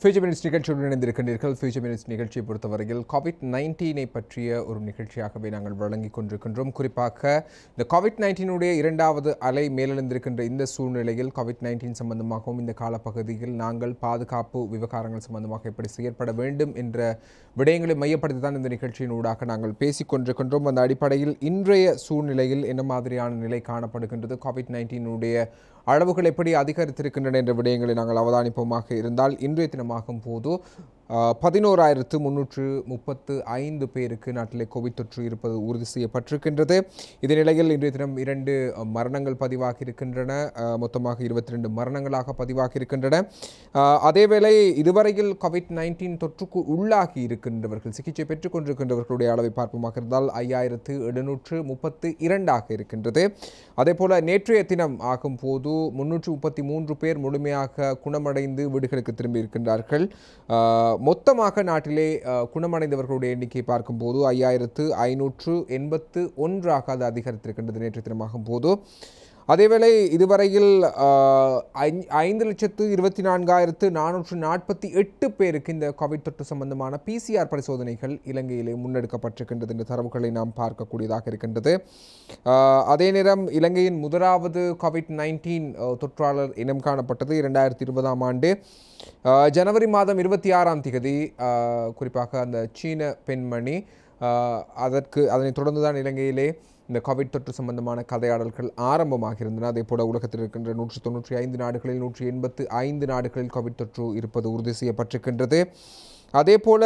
Future minutes நிகழ்ச்சியுடன் இணைந்திருக்கின்றீர்கள் future minutes நிகழ்ச்சியை பொறுத்தவரையில் கோவிட் நைன்டீனை பற்றிய ஒரு நிகழ்ச்சியாகவே நாங்கள் வழங்கிக் கொண்டிருக்கின்றோம் குறிப்பாக இந்த கோவிட் நைன்டீனுடைய இரண்டாவது அலை மேலெழுந்திருக்கின்ற இந்த சூழ்நிலையில் கோவிட் நைன்டீன் சம்பந்தமாகவும் இந்த காலப்பகுதியில் நாங்கள் பாதுகாப்பு விவகாரங்கள் சம்பந்தமாக எப்படி செயற்பட வேண்டும் என்ற விடயங்களை மையப்படுத்தி தான் இந்த நிகழ்ச்சியின் ஊடாக நாங்கள் பேசிக் கொண்டிருக்கின்றோம் அந்த அடிப்படையில் இன்றைய சூழ்நிலையில் என்ன மாதிரியான நிலை காணப்படுகின்றது கோவிட் நைன்டீனுடைய அளவுகள் எப்படி அதிகரித்திருக்கின்றன என்ற விடயங்களை நாங்கள் அவதானிப்போமாக இருந்தால் இன்றைய தினமாகும் போது பதினோராயிரத்து முன்னூற்று முப்பத்து ஐந்து பேருக்கு நாட்டிலே கோவிட் தொற்று இருப்பது உறுதி செய்யப்பட்டிருக்கின்றது இதே நிலையில் இன்றைய தினம் இரண்டு மரணங்கள் பதிவாகி இருக்கின்றன அஹ், மொத்தமாக இருபத்தி ரெண்டு மரணங்களாக பதிவாகி இருக்கின்றன அஹ், அதேவேளை இதுவரையில் கோவிட் நைன்டீன் தொற்றுக்கு உள்ளாகி இருக்கின்றவர்கள் சிகிச்சை பெற்றுக் கொண்டிருக்கின்றவர்களுடைய அளவை பார்ப்போமாக இருந்தால் ஐயாயிரத்து எழுநூற்று முப்பத்து இரண்டாக இருக்கின்றது அதே போல நேற்றைய தினம் ஆகும் போது முன்னூற்று முப்பத்தி மூன்று பேர் முழுமையாக குணமடைந்து வீடுகளுக்கு திரும்பி இருக்கின்றார்கள் ஆஹ், மொத்தமாக நாட்டிலே ஆஹ், குணமடைந்தவர்களுடைய எண்ணிக்கையை பார்க்கும்போது ஐயாயிரத்து ஐநூற்று எண்பத்து ஒன்றாக அது அதிகரித்திருக்கின்றது நேற்றைய தினமாகும் போது அதேவேளை இதுவரையில் ஆஹ், ஐந்- ஐந்து லட்சத்து இருபத்தி நான்காயிரத்து நானூற்று நாற்பத்தி எட்டு பேருக்கு இந்த கோவிட் தொற்று சம்பந்தமான பிசிஆர் பரிசோதனைகள் இலங்கையிலே முன்னெடுக்கப்பட்டிருக்கின்றது என்ற தரவுகளை நாம் பார்க்கக்கூடியதாக இருக்கின்றது ஆஹ், அதே நேரம் இலங்கையின் முதலாவது கோவிட் நைன்டீன் தொற்றாளர் இனம் காணப்பட்டது இரண்டாயிரத்தி இருபதாம் ஆண்டு ஆஹ், ஜனவரி மாதம் இருபத்தி ஆறாம் திகதி ஆஹ், குறிப்பாக அந்த சீன பெண்மணி ஆஹ், அதற்கு அதனைத் தொடர்ந்து தான் இலங்கையிலே இந்த கோவிட் தொற்று சம்பந்தமான கதையாடல்கள் ஆரம்பமாக இருந்தன அதே போல உலகத்தில் இருக்கின்ற நூற்றி தொண்ணூற்றி ஐந்து நாடுகளில் நூற்றி எண்பத்து ஐந்து நாடுகளில் கோவிட் தொற்று இருப்பது உறுதி செய்யப்பட்டிருக்கின்றது அதே போல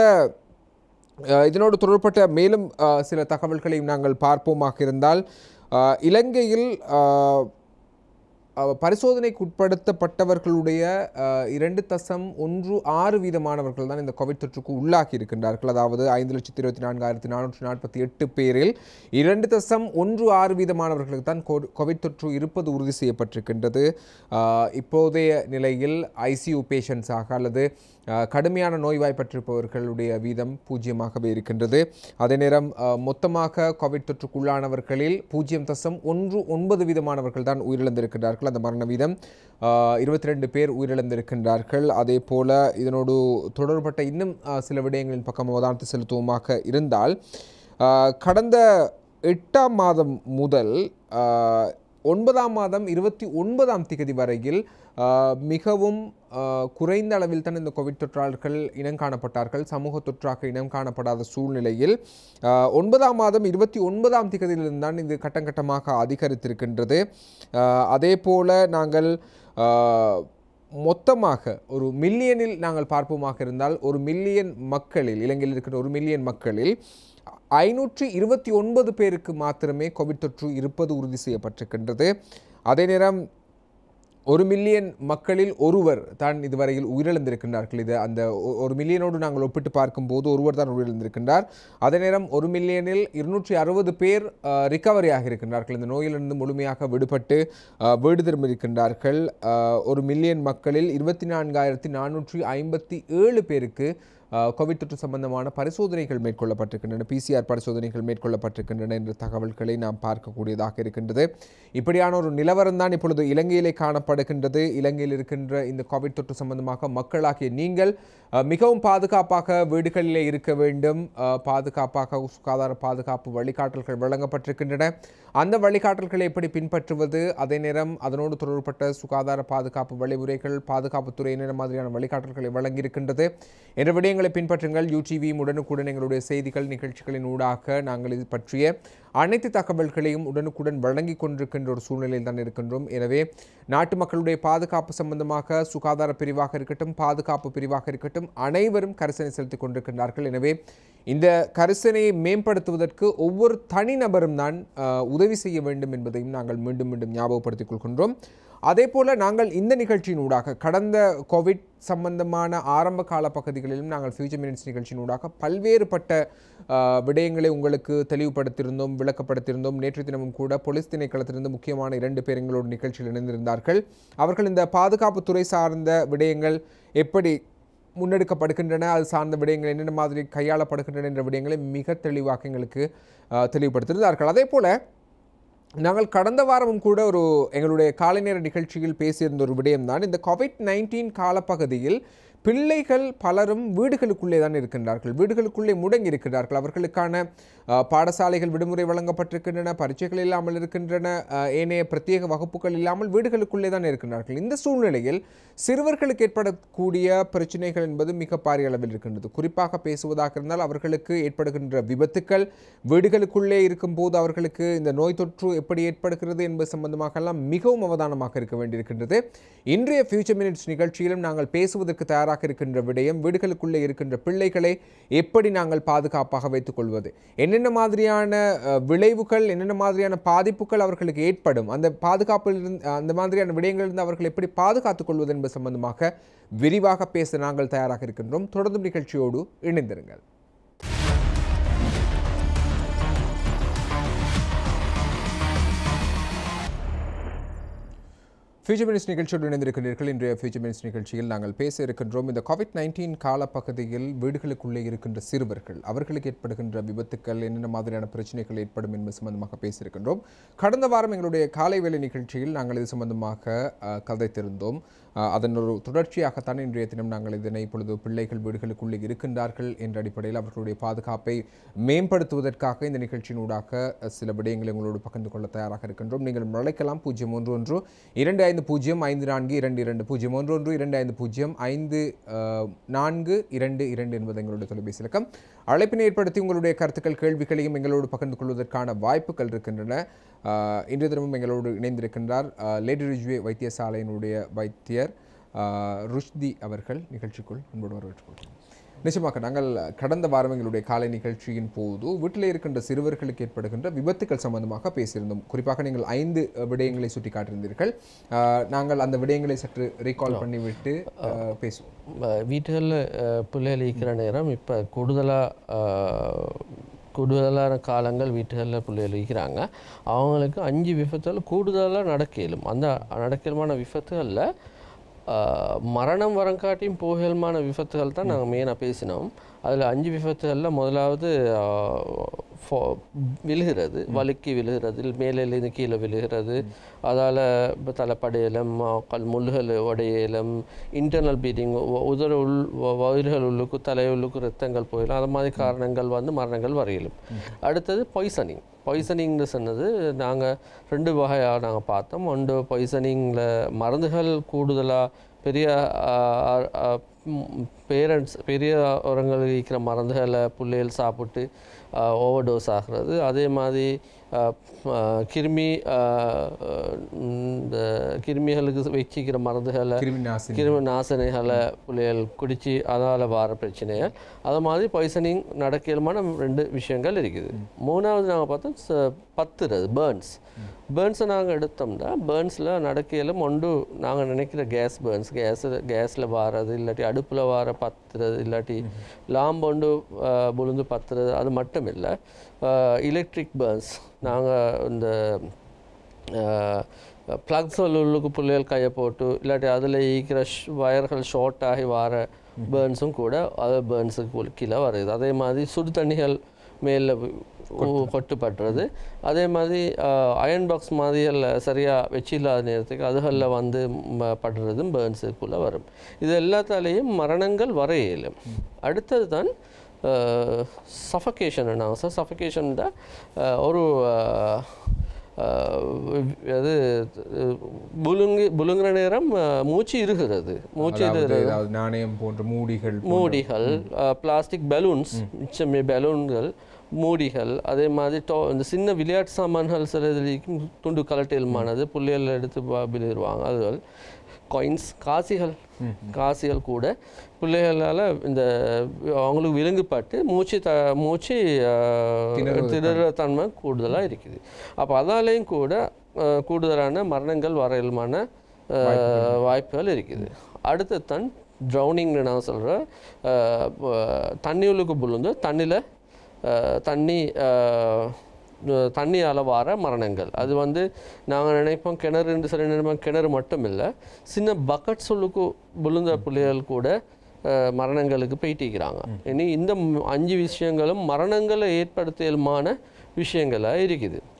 அஹ், இதனோடு தொடர்பட்ட மேலும் அஹ், சில தகவல்களையும் நாங்கள் பார்ப்போமாக இருந்தால் அஹ், இலங்கையில் அஹ், அஹ், பரிசோதனைக்கு உட்படுத்தப்பட்டவர்களுடைய அஹ், இரண்டு தசம் ஒன்று ஆறு வீதமானவர்கள் தான் இந்த கோவிட் தொற்றுக்கு உள்ளாகி இருக்கின்றார்கள் அதாவது ஐந்து லட்சத்தி இருபத்தி நான்காயிரத்தி நானூற்றி நாற்பத்தி எட்டு பேரில் இரண்டு தசம் ஒன்று ஆறு வீதமானவர்களுக்கு தான் கோ- கோவிட் தொற்று இருப்பது உறுதி செய்யப்பட்டிருக்கின்றது அஹ், இப்போதைய நிலையில் ஐசியூ பேஷண்ட்ஸாக அல்லது அஹ், கடுமையான நோய்வாய்ப்பட்டிருப்பவர்களுடைய வீதம் பூஜ்ஜியமாகவே இருக்கின்றது அதே நேரம் அஹ், மொத்தமாக கோவிட் தொற்றுக்குள்ளானவர்களில் பூஜ்ஜியம் தசம் ஒன்று ஒன்பது வீதமானவர்கள் தான் உயிரிழந்திருக்கின்றார்கள் அந்த மரண வீதம் இருபத்தி ரெண்டு பேர் உயிரிழந்திருக்கின்றார்கள் அதே போல இதனோடு தொடர்பட்ட இன்னும் அஹ், சில விடயங்களின் பக்கம் அவதானத்தை செலுத்துவோமாக இருந்தால் அஹ், கடந்த எட்டாம் மாதம் முதல் அஹ், ஒன்பதாம் மாதம் இருபத்தி ஒன்பதாம் திகதி வரையில் அஹ், மிகவும் அஹ், குறைந்த அளவில் தான் இந்த கோவிட் தொற்றாளர்கள் இனம் காணப்பட்டார்கள் சமூக தொற்றாக இனம் காணப்படாத சூழ்நிலையில் அஹ், ஒன்பதாம் மாதம் இருபத்தி ஒன்பதாம் திகதியிலிருந்து தான் இது கட்டம் கட்டமாக அதிகரித்திருக்கின்றது அஹ், அதே போல நாங்கள் அஹ், மொத்தமாக ஒரு மில்லியனில் நாங்கள் பார்ப்போமாக இருந்தால் ஒரு மில்லியன் மக்களில் இலங்கையில் இருக்கிற ஒரு மில்லியன் மக்களில் ஐநூற்றி இருபத்தி ஒன்பது பேருக்கு மாத்திரமே கோவிட் தொற்று இருப்பது உறுதி செய்யப்பட்டிருக்கின்றது அதே நேரம் ஒரு மில்லியன் மக்களில் ஒருவர் தான் இதுவரையில் உயிரிழந்திருக்கின்றார்கள் இது அந்த ஒ- ஒரு மில்லியனோடு நாங்கள் ஒப்பிட்டு பார்க்கும்போது ஒருவர் தான் உயிரிழந்திருக்கின்றார் அதே நேரம் ஒரு மில்லியனில் இருநூற்றி அறுபது பேர் ரிகவரி ஆகியிருக்கின்றார்கள் இந்த நோயிலிருந்து முழுமையாக விடுபட்டு அஹ், வீடு திரும்பியிருக்கின்றார்கள் அஹ், ஒரு மில்லியன் மக்களில் இருபத்தி நான்காயிரத்தி நானூற்றி ஐம்பத்தி ஏழு பேருக்கு அஹ், கோவிட் தொற்று சம்பந்தமான பரிசோதனைகள் மேற்கொள்ளப்பட்டிருக்கின்றன பிசிஆர் பரிசோதனைகள் மேற்கொள்ளப்பட்டிருக்கின்றன என்ற தகவல்களை நாம் பார்க்கக்கூடியதாக இருக்கின்றது இப்படியான ஒரு நிலவரம் தான் இப்பொழுது இலங்கையிலே காணப்படுகின்றது இலங்கையில் இருக்கின்ற இந்த கோவிட் தொற்று சம்பந்தமாக மக்களாகிய நீங்கள் அஹ், மிகவும் பாதுகாப்பாக வீடுகளிலே இருக்க வேண்டும் அஹ், பாதுகாப்பாக சுகாதார பாதுகாப்பு வழிகாட்டல்கள் வழங்கப்பட்டிருக்கின்றன அந்த வழிகாட்டல்களை எப்படி பின்பற்றுவது அதே நேரம் அதனோடு தொடர்பட்ட சுகாதார பாதுகாப்பு வழிமுறைகள் பாதுகாப்பு துறையினர் மாதிரியான வழிகாட்டல்களை வழங்கியிருக்கின்றது என்ற விடயங்களை பின்பற்றுங்கள் யூடிவியும் உடனுக்குடன் எங்களுடைய செய்திகள் நிகழ்ச்சிகளின் ஊடாக நாங்கள் இது பற்றிய அனைத்து தகவல்களையும் உடனுக்குடன் வழங்கி கொண்டிருக்கின்ற ஒரு சூழ்நிலையில் தான் இருக்கின்றோம் எனவே நாட்டு மக்களுடைய பாதுகாப்பு சம்பந்தமாக சுகாதார பிரிவாக இருக்கட்டும் பாதுகாப்பு பிரிவாக இருக்கட்டும் அனைவரும் கரிசனை செலுத்திக் கொண்டிருக்கின்றார்கள் எனவே இந்த கரிசனையை மேம்படுத்துவதற்கு ஒவ்வொரு தனிநபரும் தான் அஹ், உதவி செய்ய வேண்டும் என்பதையும் நாங்கள் மீண்டும் மீண்டும் ஞாபகப்படுத்திக் கொள்கின்றோம் அதே போல நாங்கள் இந்த நிகழ்ச்சியின் ஊடாக கடந்த கோவிட் சம்பந்தமான ஆரம்ப கால பகுதிகளிலும் நாங்கள் ஃபியூச்சர் மினிட்ஸ் நிகழ்ச்சியின் ஊடாக பல்வேறுபட்ட அஹ், விடயங்களை உங்களுக்கு தெளிவுபடுத்தியிருந்தோம் விளக்கப்படுத்தியிருந்தோம் நேற்று தினமும் கூட போலீஸ் திணைக்களத்திலிருந்து முக்கியமான இரண்டு பேர் எங்களோட நிகழ்ச்சியில் இணைந்திருந்தார்கள் அவர்கள் இந்த பாதுகாப்பு துறை சார்ந்த விடயங்கள் எப்படி முன்னெடுக்கப்படுகின்றன அது சார்ந்த விடயங்கள் என்னென்ன மாதிரி கையாளப்படுகின்றன என்ற விடயங்களை மிக தெளிவாக எங்களுக்கு அஹ், தெளிவுபடுத்தியிருந்தார்கள் அதே போல நாங்கள் கடந்த வாரமும் கூட ஒரு எங்களுடைய காலை நேர நிகழ்ச்சியில் பேசியிருந்த ஒரு விடயம்தான் இந்த கோவிட் நைன்டீன் காலப்பகுதியில் பிள்ளைகள் பலரும் வீடுகளுக்குள்ளே தான் இருக்கின்றார்கள் வீடுகளுக்குள்ளே முடங்கி இருக்கிறார்கள் அவர்களுக்கான அஹ், பாடசாலைகள் விடுமுறை வழங்கப்பட்டிருக்கின்றன பரீட்சைகள் இல்லாமல் இருக்கின்றன அஹ், ஏனைய பிரத்யேக வகுப்புகள் இல்லாமல் வீடுகளுக்குள்ளே தான் இருக்கின்றார்கள் இந்த சூழ்நிலையில் சிறுவர்களுக்கு ஏற்படக்கூடிய பிரச்சனைகள் என்பது மிக பாரிய அளவில் இருக்கின்றது குறிப்பாக பேசுவதாக இருந்தால் அவர்களுக்கு ஏற்படுகின்ற விபத்துக்கள் வீடுகளுக்குள்ளே இருக்கும்போது அவர்களுக்கு இந்த நோய் தொற்று எப்படி ஏற்படுகிறது என்பது சம்பந்தமாக எல்லாம் மிகவும் அவதானமாக இருக்க வேண்டியிருக்கின்றது இன்றைய ஃபியூச்சர் மினிட்ஸ் நிகழ்ச்சியிலும் நாங்கள் பேசுவதற்கு தயாராக இருக்கின்ற விடயம் வீடுகளுக்குள்ளே இருக்கின்ற பிள்ளைகளை எப்படி நாங்கள் பாதுகாப்பாக வைத்துக் கொள்வது என்னென்ன மாதிரியான அஹ், விளைவுகள் என்னென்ன மாதிரியான பாதிப்புகள் அவர்களுக்கு ஏற்படும் அந்த பாதுகாப்பில் இருந்து அந்த மாதிரியான விடயங்களிலிருந்து அவர்கள் எப்படி பாதுகாத்துக் கொள்வது என்பது சம்பந்தமாக விரிவாக பேச நாங்கள் தயாராக இருக்கின்றோம் தொடர்ந்து நிகழ்ச்சியோடு இணைந்திருங்கள் ஃபியூச்சர் மினிட்ஸ் நிகழ்ச்சியோடு இணைந்திருக்கிறீர்கள் இன்றைய ஃபியூச்சர் மினிட்ஸ் நிகழ்ச்சியில் நாங்கள் பேச இருக்கின்றோம் இந்த கோவிட் நைன்டீன் காலப்பகுதியில் வீடுகளுக்குள்ளே இருக்கின்ற சிறுவர்கள் அவர்களுக்கு ஏற்படுகின்ற விபத்துக்கள் என்னென்ன மாதிரியான பிரச்சனைகள் ஏற்படும் என்பது சம்பந்தமாக பேசியிருக்கின்றோம் கடந்த வாரம் எங்களுடைய காலை வேலை நிகழ்ச்சியில் நாங்கள் இது சம்பந்தமாக அஹ், கதைத்திருந்தோம் அஹ், அதன் ஒரு தொடர்ச்சியாகத்தான் இன்றைய தினம் நாங்கள் இதனை இப்பொழுது பிள்ளைகள் வீடுகளுக்குள்ளே இருக்கின்றார்கள் என்ற அடிப்படையில் அவர்களுடைய பாதுகாப்பை மேம்படுத்துவதற்காக இந்த நிகழ்ச்சியினூடாக அஹ், சில விடயங்களை உங்களோடு பகிர்ந்து கொள்ள தயாராக இருக்கின்றோம் நீங்கள் அழைக்கலாம் பூஜ்ஜியம் ஒன்று ஒன்று இரண்டு ஐந்து பூஜ்ஜியம் ஐந்து நான்கு இரண்டு இரண்டு பூஜ்ஜியம் ஒன்று ஒன்று இரண்டு ஐந்து பூஜ்ஜியம் ஐந்து அஹ், நான்கு இரண்டு இரண்டு என்பது எங்களுடைய தொலைபேசி இலக்கம் அழைப்பினை ஏற்படுத்தி உங்களுடைய கருத்துக்கள் கேள்விகளையும் எங்களோடு பகிர்ந்து கொள்வதற்கான வாய்ப்புகள் இருக்கின்றன அஹ், இன்றைய தினமும் எங்களோடு இணைந்திருக்கின்றார் அஹ், லேடி ரிஜ்வே வைத்தியசாலையினுடைய வைத்தியர் அஹ், ருஷ்தி அவர்கள் நிகழ்ச்சிக்குள் அன்போடு வரவேற்றுக்கொள்கிறோம் நிச்சயமாக நாங்கள் கடந்த வாரம் எங்களுடைய காலை நிகழ்ச்சியின் போது வீட்டில் இருக்கின்ற சிறுவர்களுக்கு ஏற்படுகின்ற விபத்துக்கள் சம்பந்தமாக பேசியிருந்தோம் குறிப்பாக நீங்கள் ஐந்து அஹ், விடயங்களை சுட்டி காட்டியிருந்தீர்கள் அஹ், நாங்கள் அந்த விடயங்களை சற்று ரீகால் பண்ணிவிட்டு அஹ், பேசுவோம் வீட்டுகளில் பிள்ளைகள் இருக்கிற நேரம் இப்போ கூடுதலாக கூடுதலான காலங்கள் வீட்டுகளில் பிள்ளைகள் இருக்கிறாங்க அவங்களுக்கு அஞ்சு விபத்துகள் கூடுதலாக நடக்கலும் அந்த நடக்கலுமான விபத்துகளில் மரணம் வரங்காட்டியும் போகலுமான விபத்துகள் தான் நாங்கள் மெயினாக பேசினோம் அதில் அஞ்சு விபத்துகளில் முதலாவது ஆஹ், ஃபோ- விழுகிறது வழுக்கி விழுகிறது மேலேருந்து கீழே விழுகிறது அதால் இப்போ தலைப்படையலம் கல் முள்ளுகள் உடையலம் இன்டர்னல் பீடிங் உதர உள் வ- வயிறுகள் உள்ளுக்கு தலை உள்ளுக்கு ரத்தங்கள் போயிடும் அது மாதிரி காரணங்கள் வந்து மரணங்கள் வரையிலும் அடுத்தது பாய்சனிங் பாய்சனிங்னு சொன்னது நாங்கள் ரெண்டு வகையாக நாங்கள் பார்த்தோம் ஒன்று பாய்சனிங்கில் மருந்துகள் கூடுதலாக பெரிய பேரண்ட்ஸ் பெரிய உரங்கள் இருக்கிற மருந்துகளை பிள்ளைகள் சாப்பிட்டு ஓவர் டோஸ் ஆகிறது அதே மாதிரி ஆஹ், ஆஹ், கிருமி ஆஹ், இந்த கிருமிகளுக்கு வச்சிக்கிற மருந்துகளை கிருமி நாசினி கிருமி நாசினிகளை பிள்ளைகள் குடித்து அதால் வர பிரச்சனைகள் அது மாதிரி பாய்சனிங் நடக்கலுமான ரெண்டு விஷயங்கள் இருக்குது மூணாவது நாங்கள் பார்த்தோம் ச- பத்துறது பேர்ன்ஸ் பேர்ன்ஸை நாங்கள் எடுத்தோம்னா பேர்ன்ஸில் நடக்கலும் ஒன்று நாங்கள் நினைக்கிற கேஸ் பேர்ன்ஸ் கேஸ் கேஸில் வாரது இல்லாட்டி அடுப்பில் வார பத்துறது இல்லாட்டி லாம்பொண்டு புழுந்து பத்துறது அது மட்டும் இல்லை எலக்ட்ரிக் பேர்ன்ஸ் நாங்கள் இந்த ப்ளக்ஸ் உள்ளுக்கு பிள்ளைகள் கையை போட்டு இல்லாட்டி அதில் ஈக்கிற ஷ்- வயர்கள் ஷார்ட் ஆகி வர பேர்ன்ஸும் கூட அது பேர்ன்ஸுக்கு கீழே வருது அதே மாதிரி சுடு தண்ணிகள் மேலே கொட்டுப்படுறது அதே மாதிரி அயன் பாக்ஸ் மாதிரியில் சரியாக வச்சில்லாத நேரத்துக்கு அதுகளில் வந்து ம- படுறதும் பேர்ன்ஸுக்குள்ளே வரும் இது எல்லாத்தாலேயும் மரணங்கள் வர இயலும் அடுத்தது தான் சஃபகேஷன் நான் சார் சஃபகேஷன் தான் அஹ், ஒரு அஹ், அஹ், அது அஹ், புழுங்கு புழுங்குற நேரம் அஹ், மூச்சு இருகிறது மூச்சு அதாவது ஏதாவது நாணயம் போன்ற மூடிகள் போன்ற- மூடிகள் பிளாஸ்டிக் பலூன்ஸ் மிச்சமே பலூன்கள் மூடிகள் அதே மாதிரி டோ இந்த சின்ன விளையாட்டு சாமான்கள் சில இதுலேயும் துண்டு கலட்டியல்மானது புள்ளைகள் எடுத்து விழுவாங்க அதுகள் காயின்ஸ் காசிகள் காசிகள் கூட பிள்ளைகளால் இந்த அவங்களுக்கு விலங்குப்பட்டு மூச்சு த மூச்சு திணற தன்மை கூடுதலாக இருக்குது அப்போ அதாலேயும் கூட அஹ், கூடுதலான மரணங்கள் வரையிலுமான அஹ், வாய்ப்புகள் இருக்குது அடுத்து தான் ட்ரௌனிங்னு நான் சொல்கிறேன் தண்ணி உள்ளுக்கு புழுந்து தண்ணியில் தண்ணி அஹ், அஹ், தண்ணியால் வர மரணங்கள் அது வந்து நாங்கள் நினைப்போம் கிணறுன்னு சொல்லி நினைப்போம் கிணறு மட்டும் இல்லை சின்ன பக்கெட்ஸ் உள்ளுக்கு விழுந்த பிள்ளைகள் கூட அஹ், மரணங்களுக்கு போயிட்டிருக்கிறாங்க இனி இந்த ம்- அஞ்சு விஷயங்களும் மரணங்களை ஏற்படுத்தலுமான விஷயங்களாக இருக்குது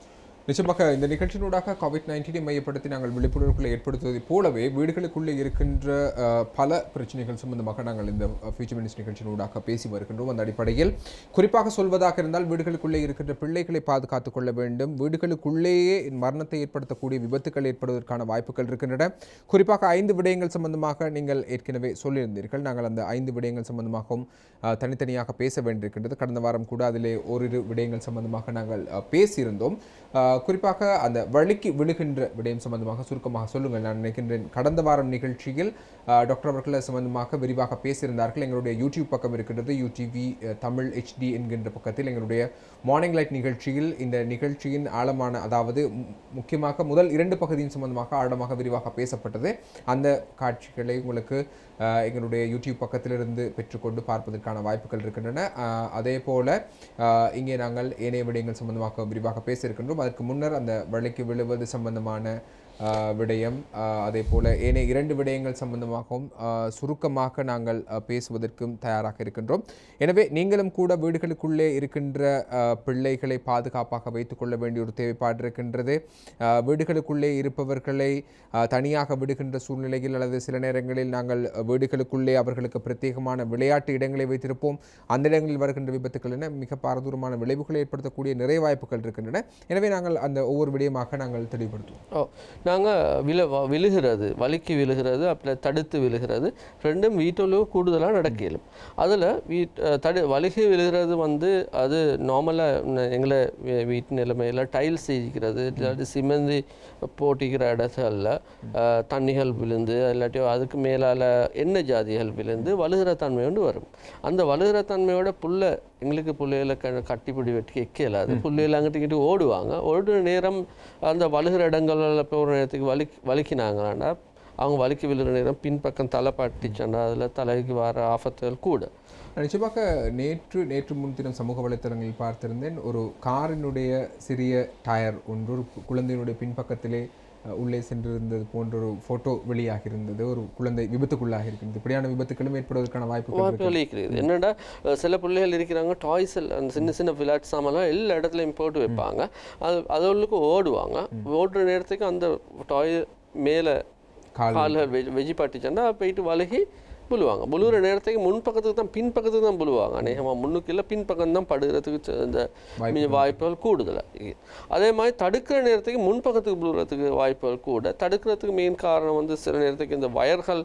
நிச்சயமாக இந்த நிகழ்ச்சியினூடாக கோவிட் நைன்டீனை மையப்படுத்தி நாங்கள் விழிப்புணர்வுகளை ஏற்படுத்துவதைப் போலவே வீடுகளுக்குள்ளே இருக்கின்ற அஹ், பல பிரச்சனைகள் சம்பந்தமாக நாங்கள் இந்த ஃபியூச்சர் மினிஸ் நிகழ்ச்சியினூடாக பேசி வருகின்றோம் அந்த அடிப்படையில் குறிப்பாக சொல்வதாக இருந்தால் வீடுகளுக்குள்ளே இருக்கின்ற பிள்ளைகளை பாதுகாத்துக் கொள்ள வேண்டும் வீடுகளுக்குள்ளேயே மரணத்தை ஏற்படுத்தக்கூடிய விபத்துக்கள் ஏற்படுவதற்கான வாய்ப்புகள் இருக்கின்றன குறிப்பாக ஐந்து விடயங்கள் சம்பந்தமாக நீங்கள் ஏற்கனவே சொல்லியிருந்தீர்கள் நாங்கள் அந்த ஐந்து விடயங்கள் சம்பந்தமாகவும் அஹ், தனித்தனியாக பேச வேண்டியிருக்கின்றது கடந்த வாரம் கூட அதிலே ஓரிரு விடயங்கள் சம்பந்தமாக நாங்கள் அஹ், பேசியிருந்தோம் அஹ், குறிப்பாக அந்த வழிக்கு விழுகின்ற விடயம் சம்பந்தமாக சுருக்கமாக சொல்லுங்கள் நான் நினைக்கின்றேன் கடந்த வாரம் நிகழ்ச்சியில் அஹ், டாக்டர் அவர்கள் அது சம்பந்தமாக விரிவாக பேசியிருந்தார்கள் எங்களுடைய யூடியூப் பக்கம் இருக்கின்றது யூடிவி அஹ், தமிழ் ஹெச்டி என்கின்ற பக்கத்தில் எங்களுடைய மார்னிங் லைட் நிகழ்ச்சியில் இந்த நிகழ்ச்சியின் ஆழமான அதாவது மு- முக்கியமாக முதல் இரண்டு பகுதியின் சம்பந்தமாக ஆழமாக விரிவாக பேசப்பட்டது அந்த காட்சிகளை உங்களுக்கு அஹ், எங்களுடைய யூடியூப் பக்கத்திலிருந்து பெற்றுக்கொண்டு பார்ப்பதற்கான வாய்ப்புகள் இருக்கின்றன அஹ், அதே போல அஹ், இங்கே நாங்கள் ஏனைய விடயங்கள் சம்பந்தமாக விரிவாக பேசியிருக்கின்றோம் அதற்கு முன்னர் அந்த வழிக்கு விழுவது சம்பந்தமான அஹ், விடயம் அஹ், அதே போல ஏனைய இரண்டு விடயங்கள் சம்பந்தமாகவும் அஹ், சுருக்கமாக நாங்கள் அஹ், பேசுவதற்கும் தயாராக இருக்கின்றோம் எனவே நீங்களும் கூட வீடுகளுக்குள்ளே இருக்கின்ற அஹ், பிள்ளைகளை பாதுகாப்பாக வைத்துக்கொள்ள வேண்டிய ஒரு தேவைப்பாடு இருக்கின்றது அஹ், வீடுகளுக்குள்ளே இருப்பவர்களை அஹ், தனியாக விடுகின்ற சூழ்நிலையில் அல்லது சில நேரங்களில் நாங்கள் அஹ், வீடுகளுக்குள்ளே அவர்களுக்கு பிரத்யேகமான விளையாட்டு இடங்களை வைத்திருப்போம் அந்த இடங்களில் வருகின்ற விபத்துக்கள் என மிக பாரதூரமான விளைவுகளை ஏற்படுத்தக்கூடிய நிறைய வாய்ப்புகள் இருக்கின்றன எனவே நாங்கள் அந்த ஒவ்வொரு விடயமாக நாங்கள் தெளிவுபடுத்துவோம் ஓ நாங்கள் விழ வ- விழுகிறது வலிக்கு விழுகிறது அப்புறம் தடுத்து விழுகிறது ரெண்டும் வீட்டிலும் கூடுதலாக நடக்கலும் அதில் வீட் அஹ் தடு வலிக்கு விழுகிறது வந்து அது நார்மலாக எங்களை வீ- வீட்டு நிலைமையில் டைல்ஸ் செய்கிறது இல்லாட்டி சிமெந்தி போட்டிக்கிற இடத்துல அஹ், தண்ணிகள் விழுந்து இல்லாட்டி அதுக்கு மேலால் எண்ணெய் ஜாதிகள் விழுந்து வழுகிற தன்மை கொண்டு வரும் அந்த வழுகிற தன்மையோட புல்ல எங்களுக்கு புள்ளையில க கட்டிப்பிடி வெட்டி வைக்கலாது புள்ளையில அங்கிட்டு இங்கிட்டு ஓடுவாங்க ஓடுற நேரம் அந்த வழுகிற இடங்களில் போகிற நேரத்துக்கு வலி வலிக்கினாங்களாண்டா அவங்க வலிக்கு விழுகிற நேரம் பின்பக்கம் தலை பட்டுச்சுன்னா அதில் தலைக்கு வர ஆபத்துகள் கூட நிச்சயமாக நேற்று நேற்று முன்தினம் சமூக வலைத்தளங்களில் பார்த்திருந்தேன் ஒரு காரினுடைய சிறிய டயர் ஒன்று ஒரு கு- குழந்தையினுடைய பின்பக்கத்திலே அஹ், உள்ளே சென்றிருந்தது போன்ற ஒரு ஃபோட்டோ வெளியாகி இருந்தது ஒரு குழந்தை விபத்துக்குள்ளாகி இருக்கின்றது இப்படியான விபத்துக்களும் ஏற்படுவதற்கான வாய்ப்புகள் இருக்கு. வாய்ப்புகள் இருக்கிறது என்னடா அஹ் சில பிள்ளைகள் இருக்கிறாங்க டாய்ஸ் அந்த சின்ன சின்ன விளையாட்டு சாமான்லாம் எல்லா இடத்துலையும் போட்டு வைப்பாங்க அது அதோளுக்கு ஓடுவாங்க ஓடுற நேரத்துக்கு அந்த டாய் மேலே கால் கால்கள் வெஜ் வெஜி பட்டுச்சுன்னா போயிட்டு வழுகி புழுவாங்க புழுகிற நேரத்துக்கு முன் பக்கத்துக்கு தான் பின் பக்கத்துக்கு தான் புழுவாங்க அநேகமாக முன்னுக்கு இல்லை பின் பக்கம் தான் படுகிறதுக்கு ச- இந்த கொஞ்சம் வாய்ப்புகள் கூடுதலாக அதே மாதிரி தடுக்கிற நேரத்துக்கு முன் பக்கத்துக்கு புழுகிறதுக்கு வாய்ப்புகள் கூட தடுக்கிறதுக்கு மெயின் காரணம் வந்து சில நேரத்துக்கு இந்த வயர்கள்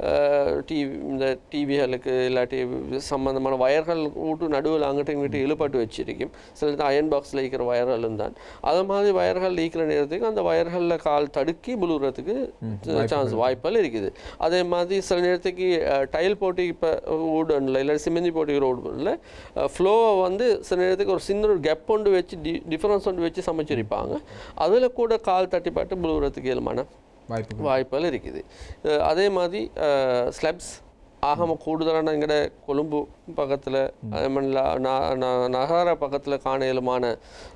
டிவி இந்த டிவிகளுக்கு இல்லாட்டி சம்பந்தமான வயர்கள் விட்டு நடுவில் அங்கிட்ட இங்கிட்ட இழுபட்டு வச்சிருக்கும் சில நேரத்தில் அயன் பாக்ஸில் இருக்கிற வயர்களும் தான் அது மாதிரி வயர்கள் ஈக்கிற நேரத்துக்கு அந்த வயர்களில் கால் தடுக்கி புழுகிறதுக்கு சான்ஸ் வாய்ப்புகள் இருக்குது அதே மாதிரி சில நேரத்துக்கு டைல் போட்டி இப்போ ஊடனில் இல்லை சிமெந்தி போட்டி ரோடுல ஃப்ளோவை வந்து சில நேரத்துக்கு ஒரு சின்ன ஒரு கெப் ஒன்று வச்சு டி டிஃப்ரென்ஸ் ஒன்று வச்சு சமைச்சிருப்பாங்க அதில் கூட கால் தட்டிப்பாட்டு புழுகிறதுக்கு இயல்பான வாய்ப்புகள் வாய்ப்புகள் இருக்குது அஹ் அதே மாதிரி ஸ்லப்ஸ் ஆகம கூடுதலான எங்கட கொழும்பு பக்கத்தில் அதே மாதிரி ல- ந- ந- நகர பக்கத்தில் காணலுமான